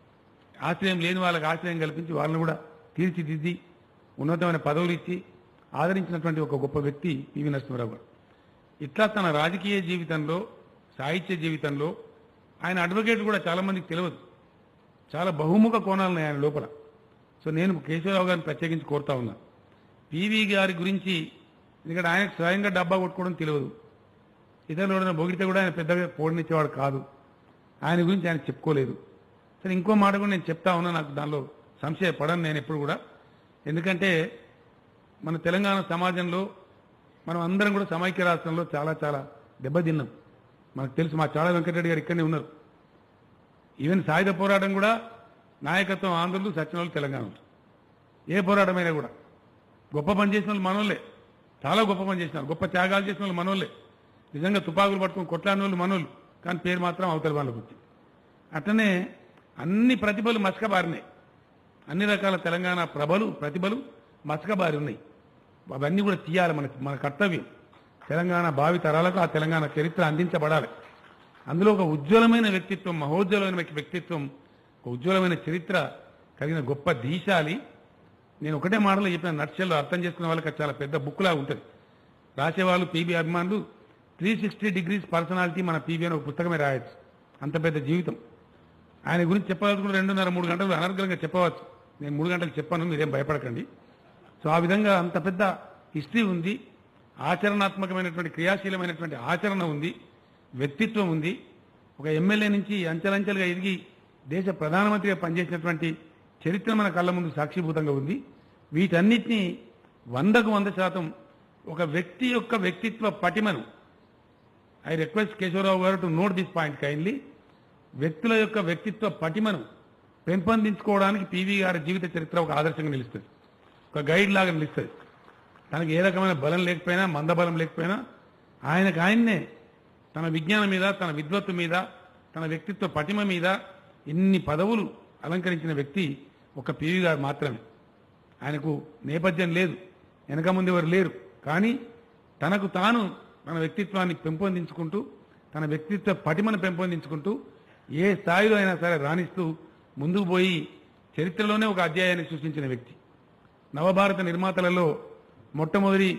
ఆశ్రయం లేని వాళ్ళకి ఆశ్రయం కల్పించి వాళ్ళని కూడా తీర్చిదిద్ది ఉన్నతమైన పదవులు ఇచ్చి ఆదరించినటువంటి ఒక గొప్ప వ్యక్తి పివి నరసింహరావు గారు ఇట్లా తన రాజకీయ జీవితంలో సాహిత్య జీవితంలో ఆయన అడ్వకేట్ కూడా చాలా మందికి తెలియదు చాలా బహుముఖ కోణాలు ఉన్నాయి ఆయన లోపల సో నేను కేశవరావు గారిని ప్రత్యేకించి కోరుతా ఉన్నా పివి గారి గురించి ఎందుకంటే ఆయనకు స్వయంగా డబ్బా కొట్టుకోవడం తెలియదు ఇతరులు ఎవరైనా పొగిడితే కూడా ఆయన పెద్దగా పోడనిచ్చేవాడు కాదు ఆయన గురించి ఆయన చెప్పుకోలేదు సరే ఇంకో మాట కూడా నేను చెప్తా ఉన్నా నాకు దానిలో సంశయపడను నేను ఎప్పుడు కూడా ఎందుకంటే మన తెలంగాణ సమాజంలో మనం అందరం కూడా సమైక్య రాష్ట్రంలో చాలా చాలా దెబ్బతిన్నాం మనకు తెలుసు మా చాళ వెంకటరెడ్డి గారు ఇక్కడనే ఉన్నారు ఈవెన్ సాయుధ పోరాటం కూడా నాయకత్వం ఆంధ్రులు సత్యనాలు తెలంగాణ ఏ పోరాటమైనా కూడా గొప్ప పని చేసిన వాళ్ళు మనోళ్ళే చాలా గొప్ప పని చేసినారు గొప్ప త్యాగాలు చేసిన వాళ్ళు మనోళ్ళే నిజంగా తుపాకులు పట్టుకుని కొట్లాడిన వాళ్ళు మనోళ్ళు కానీ పేరు మాత్రం అవతల వాళ్ళకు వచ్చింది అట్లనే అన్ని ప్రతిభలు మసకబారినాయి అన్ని రకాల తెలంగాణ ప్రభలు ప్రతిభలు మసకబారి ఉన్నాయి అవన్నీ కూడా తీయాలి మన మన కర్తవ్యం తెలంగాణ భావి తరాలకు ఆ తెలంగాణ చరిత్ర అందించబడాలి అందులో ఒక ఉజ్వలమైన వ్యక్తిత్వం మహోజ్వలమైన వ్యక్తి- వ్యక్తిత్వం ఒక ఉజ్వలమైన చరిత్ర కలిగిన గొప్ప దీశాలి నేను ఒకటే మాటలో చెప్పిన నక్షల్లో అర్థం చేసుకునే వాళ్ళకి అది చాలా పెద్ద బుక్లా ఉంటుంది రాసేవాళ్ళు పీబీ అభిమానులు త్రీ సిక్స్టీ డిగ్రీస్ పర్సనాలిటీ మన పీబీ అని ఒక పుస్తకమే రాయొచ్చు అంత పెద్ద జీవితం ఆయన గురించి చెప్పాల్సుకున్న రెండున్నర మూడు గంటలు అనర్గళంగా చెప్పవచ్చు నేను మూడు గంటలు చెప్పాను మీరేం భయపడకండి సో ఆ విధంగా అంత పెద్ద హిస్టరీ ఉంది ఆచరణాత్మకమైనటువంటి క్రియాశీలమైనటువంటి ఆచరణ ఉంది వ్యక్తిత్వం ఉంది ఒక ఎమ్మెల్యే నుంచి అంచెలంచెలుగా ఎదిగి దేశ ప్రధానమంత్రిగా పనిచేసినటువంటి చరిత్ర మన కళ్ళ ముందు సాక్షిభూతంగా ఉంది వీటన్నిటినీ వందకు వంద శాతం ఒక వ్యక్తి యొక్క వ్యక్తిత్వ పటిమను ఐ రిక్వెస్ట్ కేశవరావు గారు to note this point kindly వ్యక్తుల యొక్క వ్యక్తిత్వ పటిమను పెంపొందించుకోవడానికి పివి గారి జీవిత చరిత్ర ఒక ఆదర్శంగా నిలుస్తుంది ఒక గైడ్ లాగా నిలుస్తుంది తనకి ఏ రకమైన బలం లేకపోయినా మందబలం లేకపోయినా ఆయనకు ఆయన్నే తన విజ్ఞానం మీద తన విద్వత్తు మీద తన వ్యక్తిత్వ పటిమ మీద ఇన్ని పదవులు అలంకరించిన వ్యక్తి ఒక పివి గారు మాత్రమే ఆయనకు నేపథ్యం లేదు వెనక ముందు ఎవరు లేరు కానీ తనకు తాను తన వ్యక్తిత్వాన్ని పెంపొందించుకుంటూ తన వ్యక్తిత్వ పటిమను పెంపొందించుకుంటూ ఏ స్థాయిలో అయినా సరే రాణిస్తూ ముందుకు పోయి చరిత్రలోనే ఒక అధ్యాయాన్ని సృష్టించిన వ్యక్తి నవభారత నిర్మాతలలో మొట్టమొదటి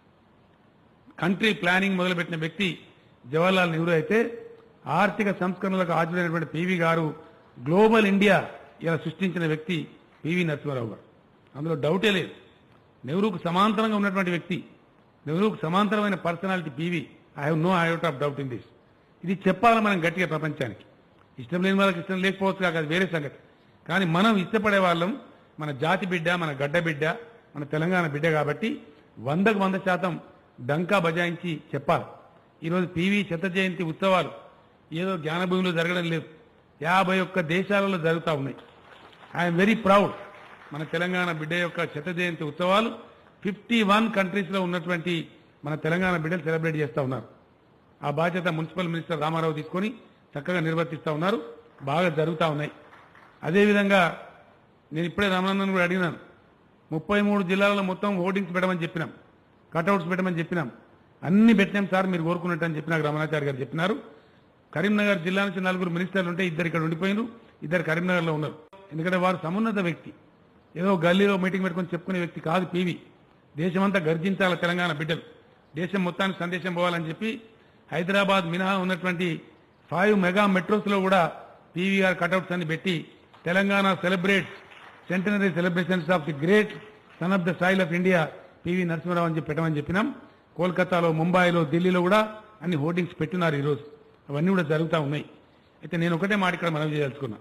కంట్రీ ప్లానింగ్ మొదలుపెట్టిన వ్యక్తి జవహర్లాల్ నెహ్రూ అయితే ఆర్థిక సంస్కరణలకు ఆచుడైనటువంటి పివి గారు గ్లోబల్ ఇండియా ఇలా సృష్టించిన వ్యక్తి పివి నరసింహారావు గారు అందులో డౌటే లేదు నెహ్రూకు సమాంతరంగా ఉన్నటువంటి వ్యక్తి నెహ్రూకు సమాంతరమైన personality PV I have no I of doubt in this ఇది చెప్పాలి మనం గట్టిగా ప్రపంచానికి ఇష్టం లేని వాళ్ళకి ఇష్టం లేకపోవచ్చు కాక అది వేరే సంగతి కానీ మనం ఇష్టపడే వాళ్ళం మన జాతి బిడ్డ మన గడ్డ బిడ్డ మన తెలంగాణ బిడ్డ కాబట్టి వందకు వంద శాతం డంకా బజాయించి చెప్పాలి ఈరోజు పివి శత జయంతి ఉత్సవాలు ఏదో జ్ఞానభూమిలో జరగడం లేదు యాభై ఒక్క దేశాలలో జరుగుతూ ఉన్నాయి ఐఎమ్ వెరీ ప్రౌడ్ మన తెలంగాణ బిడ్డ యొక్క శత జయంతి ఉత్సవాలు ఫిఫ్టీ వన్ కంట్రీస్లో ఉన్నటువంటి మన తెలంగాణ బిడ్డలు సెలబ్రేట్ చేస్తూ ఉన్నారు ఆ బాధ్యత మున్సిపల్ మినిస్టర్ రామారావు తీసుకొని చక్కగా నిర్వర్తిస్తూ ఉన్నారు బాగా జరుగుతూ ఉన్నాయి అదేవిధంగా నేను ఇప్పుడే రమణానందన్ కూడా అడిగినాను ముప్పై మూడు జిల్లాలలో మొత్తం హోర్డింగ్స్ పెట్టమని చెప్పినాం కట్అవుట్స్ పెట్టమని చెప్పినాం అన్ని పెట్టినాం సార్ మీరు కోరుకున్నట్టు అని చెప్పి నాకు రమణాచారి గారు చెప్పినారు కరీంనగర్ జిల్లా నుంచి నలుగురు మినిస్టర్లు ఉంటే ఇద్దరు ఇక్కడ ఉండిపోయినారు ఇద్దరు కరీంనగర్లో ఉన్నారు ఎందుకంటే వారు సమున్నత వ్యక్తి ఏదో గల్లీలో మీటింగ్ పెట్టుకొని చెప్పుకునే వ్యక్తి కాదు పీవి దేశమంతా గర్జించాల తెలంగాణ బిడ్డలు దేశం మొత్తానికి సందేశం పోవాలని చెప్పి హైదరాబాద్ మినహా ఉన్నటువంటి ఫైవ్ మెగా మెట్రోస్ లో కూడా పీవీఆర్ కటౌట్స్ అని పెట్టి Telangana celebrates centenary celebrations of the great son of the style of India PV Narasimha Rao అని చెప్పి పెట్టమని చెప్పినాం కోల్కతాలో ముంబైలో ఢిల్లీలో కూడా అన్ని హోర్డింగ్స్ పెట్టినారు ఈరోజు అవన్నీ కూడా జరుగుతూ ఉన్నాయి అయితే నేను ఒకటే మాట ఇక్కడ మనం చేయదలుచుకున్నా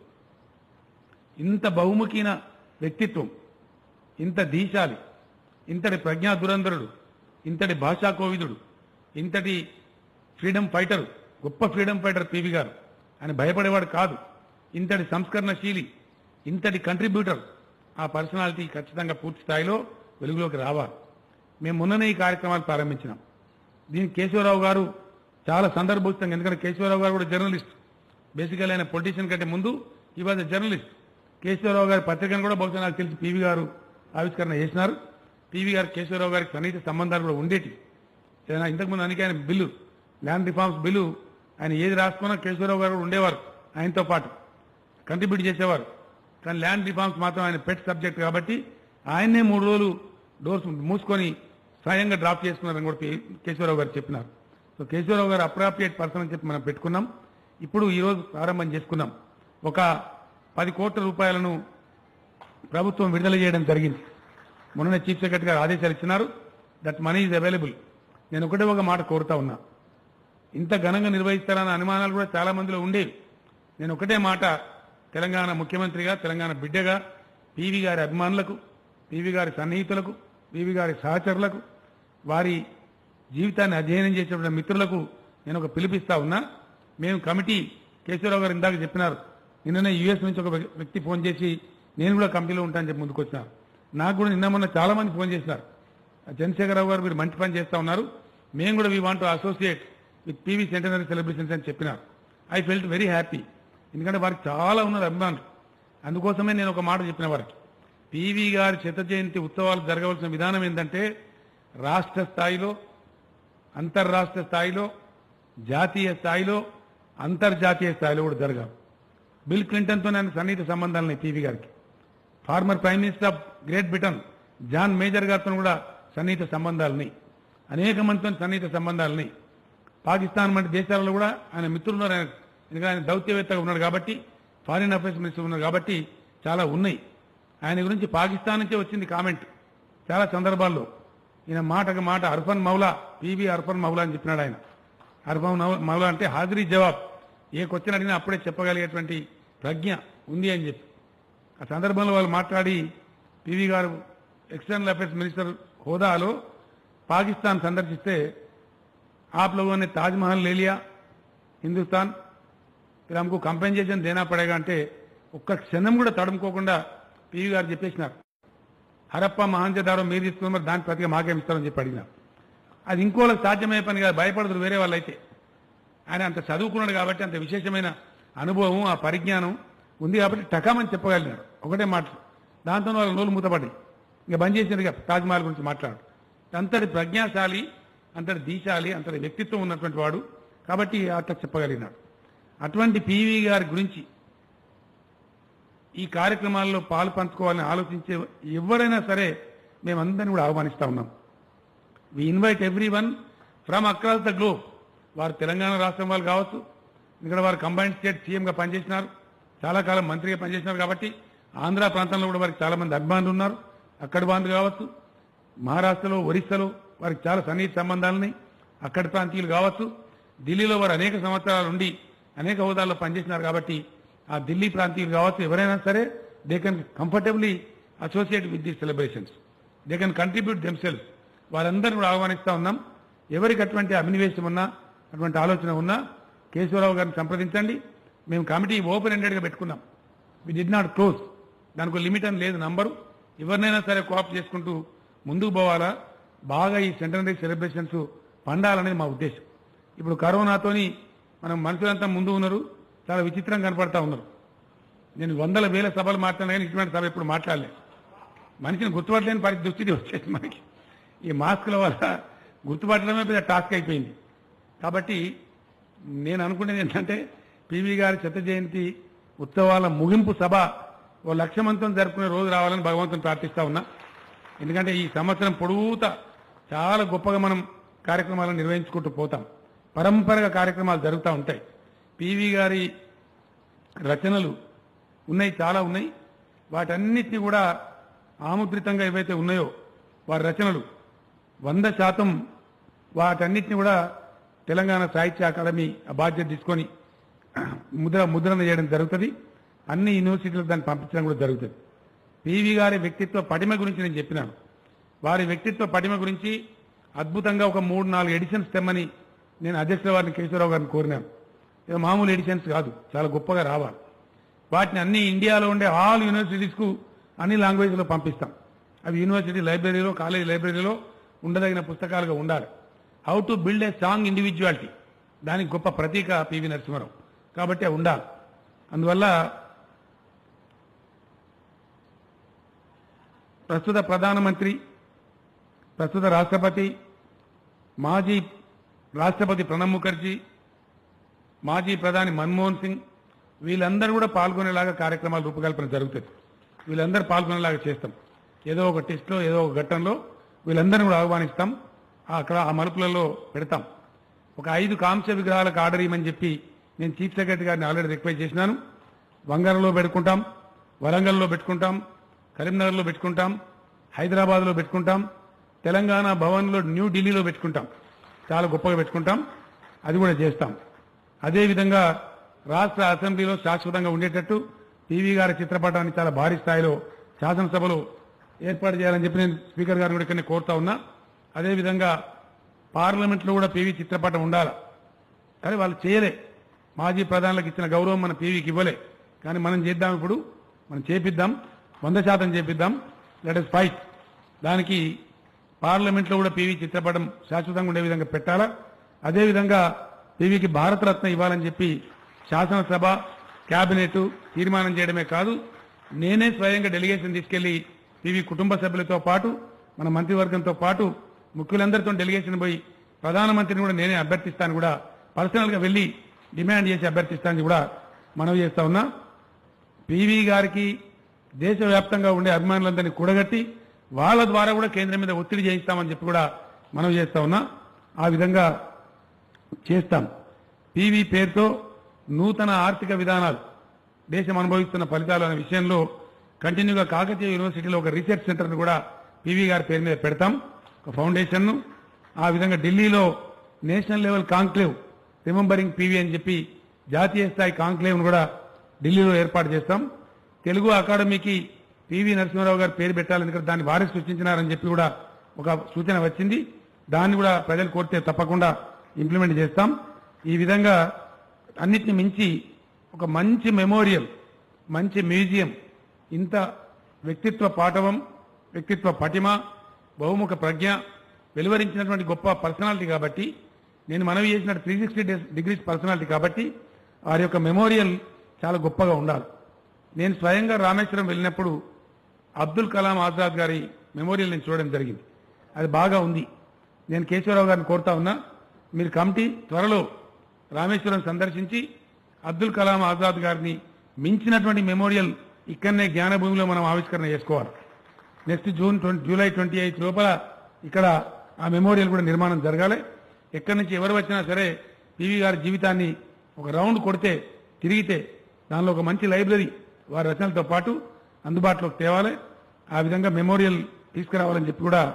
ఇంత బహుముఖీన వ్యక్తిత్వం ఇంత దీశాలి ఇంతటి ప్రజ్ఞా దురంధరుడు ఇంతటి భాషా కోవిదుడు ఇంతటి ఫ్రీడమ్ ఫైటర్ గొప్ప ఫ్రీడమ్ ఫైటర్ పివి గారు ఆయన భయపడేవాడు కాదు ఇంతటి సంస్కరణశీలి ఇంతటి కంట్రిబ్యూటర్ ఆ పర్సనాలిటీ ఖచ్చితంగా పూర్తి స్థాయిలో వెలుగులోకి రావాలి మేము మొన్ననే ఈ కార్యక్రమాలు ప్రారంభించినాం దీనికి కేశవరావు గారు చాలా సందర్భోచితంగా ఎందుకంటే కేశవరావు గారు కూడా జర్నలిస్ట్ బేసికల్ ఆయన పొలిటీషియన్ కంటే ముందు ఈ వాజ్ జర్నలిస్ట్ కేశవరావు గారి పత్రికను కూడా బహుశా నాకు తెలిసి పివి గారు ఆవిష్కరణ చేసినారు పివి గారు కేశవరావు గారికి సన్నిహిత సంబంధాలు కూడా ఉండేటి ఏదైనా ఇంతకుముందు అందుకే ఆయన బిల్లు ల్యాండ్ రిఫార్మ్స్ బిల్లు ఆయన ఏది రాసుకున్నా కేశవరావు గారు కూడా ఉండేవారు ఆయనతో పాటు కంట్రిబ్యూట్ చేసేవారు కానీ ల్యాండ్ రిఫార్మ్స్ మాత్రం ఆయన పెట్ సబ్జెక్ట్ కాబట్టి ఆయన్నే మూడు రోజులు డోర్స్ మూసుకొని స్వయంగా డ్రాప్ చేసుకున్నారని కూడా పి- కేశవరావు గారు చెప్పినారు సో కేశవరావు గారు అప్రాప్రియేట్ పర్సన్ అని చెప్పి మనం పెట్టుకున్నాం ఇప్పుడు ఈ రోజు ప్రారంభం చేసుకున్నాం ఒక పది కోట్ల రూపాయలను ప్రభుత్వం విడుదల చేయడం జరిగింది మొన్ననే చీఫ్ సెక్రటరీ గారు ఆదేశాలు ఇచ్చినారు దట్ మనీ ఈజ్ అవైలబుల్ నేను ఒకటే ఒక మాట కోరుతా ఉన్నా ఇంత ఘనంగా నిర్వహిస్తారన్న అనుమానాలు కూడా చాలా మందిలో ఉండేవి నేను ఒకటే మాట తెలంగాణ ముఖ్యమంత్రిగా తెలంగాణ బిడ్డగా పీవీ గారి అభిమానులకు పీవీ గారి సన్నిహితులకు పీవీ గారి సహచరులకు వారి జీవితాన్ని అధ్యయనం చేసేటువంటి మిత్రులకు నేను ఒక పిలిపిస్తా ఉన్నా మేము కమిటీ కేశవరావు గారు ఇందాక చెప్పినారు నిన్ననే యుఎస్ నుంచి ఒక వ్యక్తి ఫోన్ చేసి నేను కూడా కమిటీలో ఉంటానని చెప్పి ముందుకు వచ్చినారు నాకు కూడా నిన్న మొన్న చాలా మంది ఫోన్ చేసినారు చంద్రశేఖరరావు గారు మీరు మంచి పని చేస్తా ఉన్నారు మేము కూడా we want associate with PV centenary celebrations అని చెప్పినారు ఐ ఫెల్ట్ వెరీ హ్యాపీ ఎందుకంటే వారికి చాలా ఉన్నారు అభిమానులు అందుకోసమే నేను ఒక మాట చెప్పిన వారికి పీవీ గారి శత జయంతి ఉత్సవాలు జరగవలసిన విధానం ఏంటంటే రాష్ట్ర స్థాయిలో అంతర్రాష్ట్ర స్థాయిలో జాతీయ స్థాయిలో అంతర్జాతీయ స్థాయిలో కూడా జరగాలి బిల్ క్లింటన్తో నేను సన్నిహిత సంబంధాలని పీవీ గారికి former prime minister of Great Britain John Major గారితో కూడా సన్నిహిత సంబంధాలని అనేక మందితో సన్నిహిత సంబంధాలని పాకిస్తాన్ వంటి దేశాలలో కూడా ఆయన మిత్రులు ఉన్నారు ఆయన ఎందుకంటే ఆయన దౌత్యవేత్తగా ఉన్నాడు కాబట్టి ఫారిన్ అఫైర్స్ మినిస్టర్ ఉన్నారు కాబట్టి చాలా ఉన్నాయి ఆయన గురించి పాకిస్తాన్ నుంచే వచ్చింది కామెంట్ చాలా సందర్భాల్లో ఈయన మాటకు మాట అర్ఫన్ మౌలా పీబీ అర్ఫన్ మౌలా అని చెప్పినాడు ఆయన అర్ఫన్ మౌ- మౌలా అంటే హాజరీ జవాబ్ ఏ క్వశ్చన్ అడిగినా అప్పుడే చెప్పగలిగేటువంటి ప్రజ్ఞ ఉంది అని చెప్పి ఆ సందర్భంలో వాళ్ళు మాట్లాడి పివి గారు ఎక్స్టర్నల్ అఫైర్స్ మినిస్టర్ హోదాలో పాకిస్తాన్ సందర్శిస్తే आप लोगों ने ताजमहल ले लिया హిందుస్థాన్ फिर हमको కంపెన్సేషన్ దేనా పడేగా అంటే ఒక్క క్షణం కూడా తడుముకోకుండా పివి గారు చెప్పేసినారు హరప్ప మహాంజదారో మీరు తీసుకున్న మరి దాని ప్రతిగా మాకేం ఇస్తారని చెప్పి అడిగినారు అది ఇంకోళ్ళకి సాధ్యమయ్యే పని కాదు భయపడదు వేరే వాళ్ళైతే ఆయన అంత చదువుకున్నాడు కాబట్టి అంత విశేషమైన అనుభవం ఆ పరిజ్ఞానం ఉంది కాబట్టి టకామని చెప్పగలిగినాడు ఒకటే మాట దాంతో వాళ్ళ నోలు మూతపడ్డాయి ఇంకా బంద్ చేసింది ఇక తాజ్మహల్ గురించి మాట్లాడు అంతటి ప్రజ్ఞాశాలి అంతటి దీశాలి అంతటి వ్యక్తిత్వం ఉన్నటువంటి వాడు కాబట్టి అట్లా చెప్పగలిగినాడు అటువంటి పివి గారి గురించి ఈ కార్యక్రమాల్లో పాలు పంచుకోవాలని ఆలోచించే ఎవరైనా సరే మేమందరినీ కూడా ఆహ్వానిస్తా ఉన్నాం we invite every one from across the globe వారు తెలంగాణ రాష్ట్రం వాళ్ళు కావచ్చు ఇక్కడ వారు కంబైన్డ్ స్టేట్ సీఎంగా పనిచేసినారు చాలా కాలం మంత్రిగా పనిచేసినారు కాబట్టి ఆంధ్ర ప్రాంతంలో కూడా వారికి చాలా మంది అభిమానులు ఉన్నారు అక్కడి బాంధు కావచ్చు మహారాష్ట్రలో ఒరిస్సాలో వారికి చాలా సన్నిహిత సంబంధాలని అక్కడి ప్రాంతీయులు కావచ్చు ఢిల్లీలో వారు అనేక సంవత్సరాలు ఉండి అనేక హోదాల్లో పనిచేసినారు కాబట్టి ఆ ఢిల్లీ ప్రాంతీయులు కావచ్చు ఎవరైనా సరే they can comfortably associate with the celebrations they can contribute themselves వారందరినీ కూడా ఆహ్వానిస్తా ఉన్నాం ఎవరికి అటువంటి అభినివేశం ఉన్నా అటువంటి ఆలోచన ఉన్నా కేశవరావు గారిని సంప్రదించండి మేము కమిటీ ఓపెన్ ఎండెడ్గా పెట్టుకున్నాం వి డిడ్ నాట్ క్లోజ్ దానికి లిమిట్ అని లేదు నంబరు ఎవరినైనా సరే కోఆప్ చేసుకుంటూ ముందుకు పోవాలా బాగా ఈ సెంటనరీ సెలబ్రేషన్స్ పండాలనేది మా ఉద్దేశం ఇప్పుడు కరోనాతోని మనం మనుషులంతా ముందు ఉన్నారు చాలా విచిత్రంగా కనపడతా ఉన్నారు నేను వందల వేల సభలు మాట్లాడినా కానీ ఇటువంటి సభ ఎప్పుడు మాట్లాడలేదు మనిషిని గుర్తుపట్టలేని పరి దుస్థితి వచ్చేసి మనకి ఈ మాస్కుల వల్ల గుర్తుపట్టడమే పెద్ద టాస్క్ అయిపోయింది కాబట్టి నేను అనుకునేది ఏంటంటే పివి గారి శత జయంతి ఉత్సవాల ముగింపు సభ ఓ లక్ష్యమంతం జరుపుకునే రోజు రావాలని భగవంతుని ప్రార్థిస్తా ఉన్నా ఎందుకంటే ఈ సంవత్సరం పొడుగుతా చాలా గొప్పగా మనం కార్యక్రమాలను నిర్వహించుకుంటూ పోతాం పరంపరగా కార్యక్రమాలు జరుగుతూ ఉంటాయి పివి గారి రచనలు ఉన్నాయి చాలా ఉన్నాయి వాటన్నిటిని కూడా ఆముద్రితంగా ఏవైతే ఉన్నాయో వారి రచనలు వంద శాతం వాటన్నిటిని కూడా తెలంగాణ సాహిత్య అకాడమీ ఆ బాధ్యత తీసుకొని ముద్ర ముద్రణ చేయడం జరుగుతుంది అన్ని యూనివర్సిటీలకు దాన్ని పంపించడం కూడా జరుగుతుంది పివి గారి వ్యక్తిత్వ పటిమ గురించి నేను చెప్పినాను వారి వ్యక్తిత్వ పటిమ గురించి అద్భుతంగా ఒక మూడు నాలుగు ఎడిషన్స్ తెమ్మని నేను అధ్యక్షుల వారిని కేశవరావు గారిని కోరినాను ఏదో మామూలు ఎడిషన్స్ కాదు చాలా గొప్పగా రావాలి వాటిని అన్ని ఇండియాలో ఉండే ఆల్ యూనివర్సిటీస్కు అన్ని లాంగ్వేజ్లో పంపిస్తాం అవి యూనివర్సిటీ లైబ్రరీలో కాలేజ్ లైబ్రరీలో ఉండదగిన పుస్తకాలుగా ఉండాలి how to build a strong individuality దానికి గొప్ప ప్రతీక పివి నరసింహారావు కాబట్టి అవి ఉండాలి అందువల్ల ప్రస్తుత ప్రధానమంత్రి ప్రస్తుత రాష్ట్రపతి మాజీ రాష్ట్రపతి ప్రణబ్ ముఖర్జీ మాజీ ప్రధాని మన్మోహన్ సింగ్ వీళ్ళందరూ కూడా పాల్గొనేలాగా కార్యక్రమాలు రూపకల్పన జరుగుతుంది వీళ్ళందరూ పాల్గొనేలాగా చేస్తాం ఏదో ఒక టెస్ట్లో ఏదో ఒక ఘట్టంలో వీళ్ళందరినీ కూడా ఆహ్వానిస్తాం ఆ అక్కడ ఆ మలుపులలో పెడతాం ఒక ఐదు కాంస్య విగ్రహాలకు ఆర్డర్ ఇవ్వమని చెప్పి నేను చీఫ్ సెక్రటరీ గారిని ఆల్రెడీ రిక్వెస్ట్ చేసినాను వంగరలో పెట్టుకుంటాం వరంగల్లో పెట్టుకుంటాం కరీంనగర్లో పెట్టుకుంటాం హైదరాబాద్లో పెట్టుకుంటాం తెలంగాణ భవన్లో న్యూ ఢిల్లీలో పెట్టుకుంటాం చాలా గొప్పగా పెట్టుకుంటాం అది కూడా చేస్తాం అదేవిధంగా రాష్ట్ర అసెంబ్లీలో శాశ్వతంగా ఉండేటట్టు పివి గారి చిత్రపటాన్ని చాలా భారీ స్థాయిలో శాసనసభలో ఏర్పాటు చేయాలని చెప్పి నేను స్పీకర్ గారిని కూడా ఇక్కడ కోరుతా ఉన్నా అదేవిధంగా పార్లమెంట్లో కూడా పివి చిత్రపటం ఉండాలి కానీ వాళ్ళు చేయలే మాజీ ప్రధానులకు ఇచ్చిన గౌరవం మన పీవీకి ఇవ్వలే కానీ మనం చేద్దాం ఇప్పుడు మనం చేపిద్దాం వంద శాతం చేపిద్దాం లెట్ అస్ ఫైట్ దానికి పార్లమెంట్లో కూడా పీవీ చిత్రపటం శాశ్వతంగా ఉండే విధంగా పెట్టాలా అదేవిధంగా పీవీకి భారతరత్న ఇవ్వాలని చెప్పి శాసనసభ కేబినెట్ తీర్మానం చేయడమే కాదు నేనే స్వయంగా డెలిగేషన్ తీసుకెళ్లి పీవీ కుటుంబ సభ్యులతో పాటు మన మంత్రివర్గంతో పాటు ముఖ్యులందరితో డెలిగేషన్ పోయి ప్రధానమంత్రిని కూడా నేనే అభ్యర్థిస్తాను కూడా పర్సనల్ గా వెళ్లి డిమాండ్ చేసి అభ్యర్థిస్తానని కూడా మనవి చేస్తా ఉన్నా పివి గారికి దేశవ్యాప్తంగా ఉండే అభిమానులందరినీ కూడగట్టి వాళ్ళ ద్వారా కూడా కేంద్రం మీద ఒత్తిడి చేయిస్తామని చెప్పి కూడా మనవి చేస్తా ఉన్నా ఆ విధంగా చేస్తాం పివి పేరుతో నూతన ఆర్థిక విధానాలు దేశం అనుభవిస్తున్న ఫలితాలు అనే విషయంలో కంటిన్యూగా కాకతీయ యూనివర్సిటీలో ఒక రీసెర్చ్ సెంటర్ను కూడా పివి గారి పేరు మీద పెడతాం ఒక ఫౌండేషన్ను ఆ విధంగా ఢిల్లీలో national level conclave remembering PV అని చెప్పి జాతీయ స్థాయి కాంక్లేవ్ను కూడా ఢిల్లీలో ఏర్పాటు చేస్తాం తెలుగు అకాడమీకి పివి నరసింహారావు గారు పేరు పెట్టాలని ఇక్కడ దాన్ని వారిస్ సూచించినారని చెప్పి కూడా ఒక సూచన వచ్చింది దాన్ని కూడా ప్రజలు కోరితే తప్పకుండా ఇంప్లిమెంట్ చేస్తాం ఈ విధంగా అన్నిటిని మించి ఒక మంచి మెమోరియల్ మంచి మ్యూజియం ఇంత వ్యక్తిత్వ పాఠవం వ్యక్తిత్వ పటిమ బహుముఖ ప్రజ్ఞ వెలువరించినటువంటి గొప్ప పర్సనాలిటీ కాబట్టి నేను మనవి చేసిన త్రీ సిక్స్టీ డిగ్రీస్ పర్సనాలిటీ కాబట్టి వారి యొక్క మెమోరియల్ చాలా గొప్పగా ఉండాలి నేను స్వయంగా రామేశ్వరం వెళ్ళినప్పుడు అబ్దుల్ కలాం ఆజాద్ గారి మెమోరియల్ నేను చూడడం జరిగింది అది బాగా ఉంది నేను కేశవరావు గారిని కోరుతా ఉన్నా మీరు కమిటీ త్వరలో రామేశ్వరం సందర్శించి అబ్దుల్ కలాం ఆజాద్ గారిని మించినటువంటి మెమోరియల్ ఇక్కడనే జ్ఞానభూమిలో మనం ఆవిష్కరణ చేసుకోవాలి next June twenty July twenty eighth లోపల ఇక్కడ ఆ మెమోరియల్ కూడా నిర్మాణం జరగాలి ఎక్కడి నుంచి ఎవరు వచ్చినా సరే పివి గారి జీవితాన్ని ఒక రౌండ్ కొడితే తిరిగితే దానిలో ఒక మంచి లైబ్రరీ వారి రచనలతో పాటు అందుబాటులోకి తేవాలి ఆ విధంగా మెమోరియల్ తీసుకురావాలని చెప్పి కూడా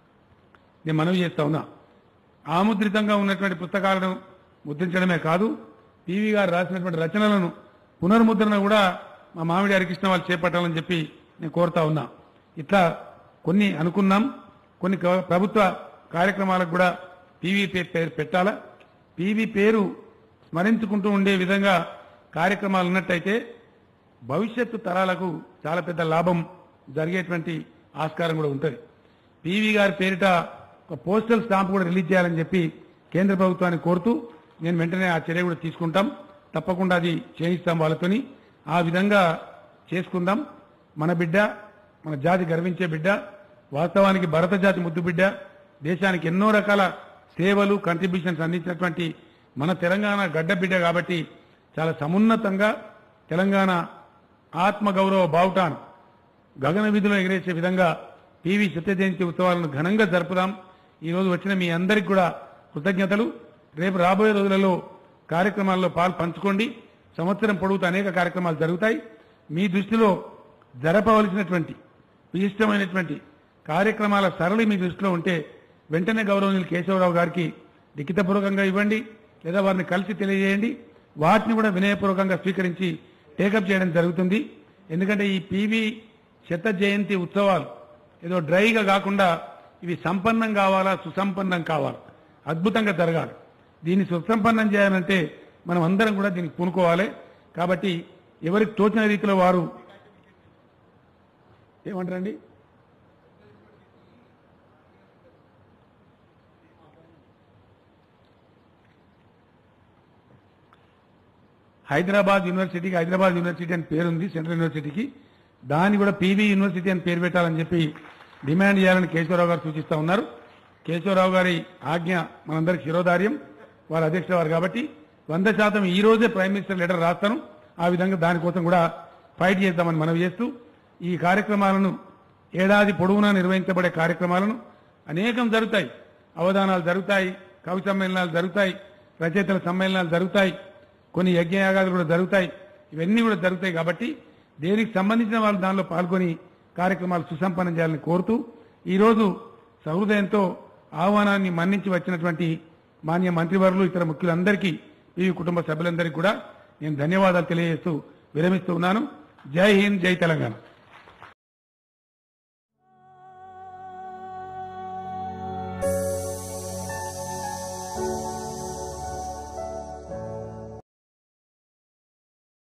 నేను మనవి చేస్తా ఉన్నా ఆముద్రితంగా ఉన్నటువంటి పుస్తకాలను ముద్రించడమే కాదు పివి గారు రాసినటువంటి రచనలను పునర్ముద్రణ కూడా మా మామిడి హరికృష్ణ వాళ్ళు చేపట్టాలని చెప్పి నేను కోరుతా ఉన్నా ఇట్లా కొన్ని అనుకున్నాం కొన్ని క- ప్రభుత్వ కార్యక్రమాలకు కూడా పీవీ పే- పేరు పెట్టాలా పీవీ పేరు స్మరించుకుంటూ ఉండే విధంగా కార్యక్రమాలు ఉన్నట్టయితే భవిష్యత్తు తరాలకు చాలా పెద్ద లాభం జరిగేటువంటి ఆస్కారం కూడా ఉంటుంది పీవీ గారి పేరిట ఒక పోస్టల్ స్టాంప్ కూడా రిలీజ్ చేయాలని చెప్పి కేంద్ర ప్రభుత్వాన్ని కోరుతూ నేను వెంటనే ఆ చర్య కూడా తీసుకుంటాం తప్పకుండా అది చేయిస్తాం వాళ్ళతోని ఆ విధంగా చేసుకుందాం మన బిడ్డ మన జాతి గర్వించే బిడ్డ వాస్తవానికి భరత జాతి ముద్దు బిడ్డ దేశానికి ఎన్నో రకాల సేవలు కంట్రిబ్యూషన్స్ అందించినటువంటి మన తెలంగాణ గడ్డ బిడ్డ కాబట్టి చాలా సమున్నతంగా తెలంగాణ ఆత్మగౌరవ బావుటాన్ గగన విధులు ఎగిరేసే విధంగా పివి సత్య జయంతి ఉత్సవాలను ఘనంగా జరుపుదాం ఈ రోజు వచ్చిన మీ అందరికి కూడా కృతజ్ఞతలు రేపు రాబోయే రోజులలో కార్యక్రమాల్లో పాలు పంచుకోండి సంవత్సరం పొడవుతూ అనేక కార్యక్రమాలు జరుగుతాయి మీ దృష్టిలో జరపవలసినటువంటి మీ ఇష్టమైనటువంటి కార్యక్రమాల సరళి మీ దృష్టిలో ఉంటే వెంటనే గౌరవనీయులు కేశవరావు గారికి లిఖితపూర్వకంగా ఇవ్వండి లేదా వారిని కలిసి తెలియజేయండి వాటిని కూడా వినయపూర్వకంగా స్వీకరించి టేకప్ చేయడం జరుగుతుంది ఎందుకంటే ఈ పివి శత జయంతి ఉత్సవాలు ఏదో డ్రైగా కాకుండా ఇవి సంపన్నం కావాలా సుసంపన్నం కావాలా అద్భుతంగా జరగాలి దీన్ని సుసంపన్నం చేయాలంటే మనం అందరం కూడా దీనికి పూనుకోవాలి కాబట్టి ఎవరికి తోచిన రీతిలో వారు ఏమంటారండి హైదరాబాద్ యూనివర్సిటీకి హైదరాబాద్ యూనివర్సిటీ అని పేరుంది సెంట్రల్ యూనివర్సిటీకి దాన్ని కూడా పీవీ యూనివర్సిటీ అని పేరు పెట్టాలని చెప్పి డిమాండ్ చేయాలని కేశవరావు గారు సూచిస్తా ఉన్నారు కేశవరావు గారి ఆజ్ఞ మనందరికి శిరోధార్యం వారు అధ్యక్షుడు వారు కాబట్టి వంద శాతం ఈ రోజే ప్రైమ్ మినిస్టర్ లెటర్ రాస్తాను ఆ విధంగా దానికోసం కూడా ఫైట్ చేద్దామని మనవి చేస్తూ ఈ కార్యక్రమాలను ఏడాది పొడవునా నిర్వహించబడే కార్యక్రమాలను అనేకం జరుగుతాయి అవధానాలు జరుగుతాయి కవి సమ్మేళనాలు జరుగుతాయి రచయితల సమ్మేళనాలు జరుగుతాయి కొన్ని యజ్ఞయాగాలు కూడా జరుగుతాయి ఇవన్నీ కూడా జరుగుతాయి కాబట్టి దేనికి సంబంధించిన వాళ్ళు దానిలో పాల్గొని కార్యక్రమాలు సుసంపన్నం చేయాలని కోరుతూ ఈరోజు సహృదయంతో ఆహ్వానాన్ని మన్నించి వచ్చినటువంటి మాన్య మంత్రివర్యులు ఇతర ముఖ్యులందరికీ ఈ కుటుంబ సభ్యులందరికీ కూడా నేను ధన్యవాదాలు తెలియజేస్తూ విరమిస్తూ ఉన్నాను జై హింద్ జై తెలంగాణ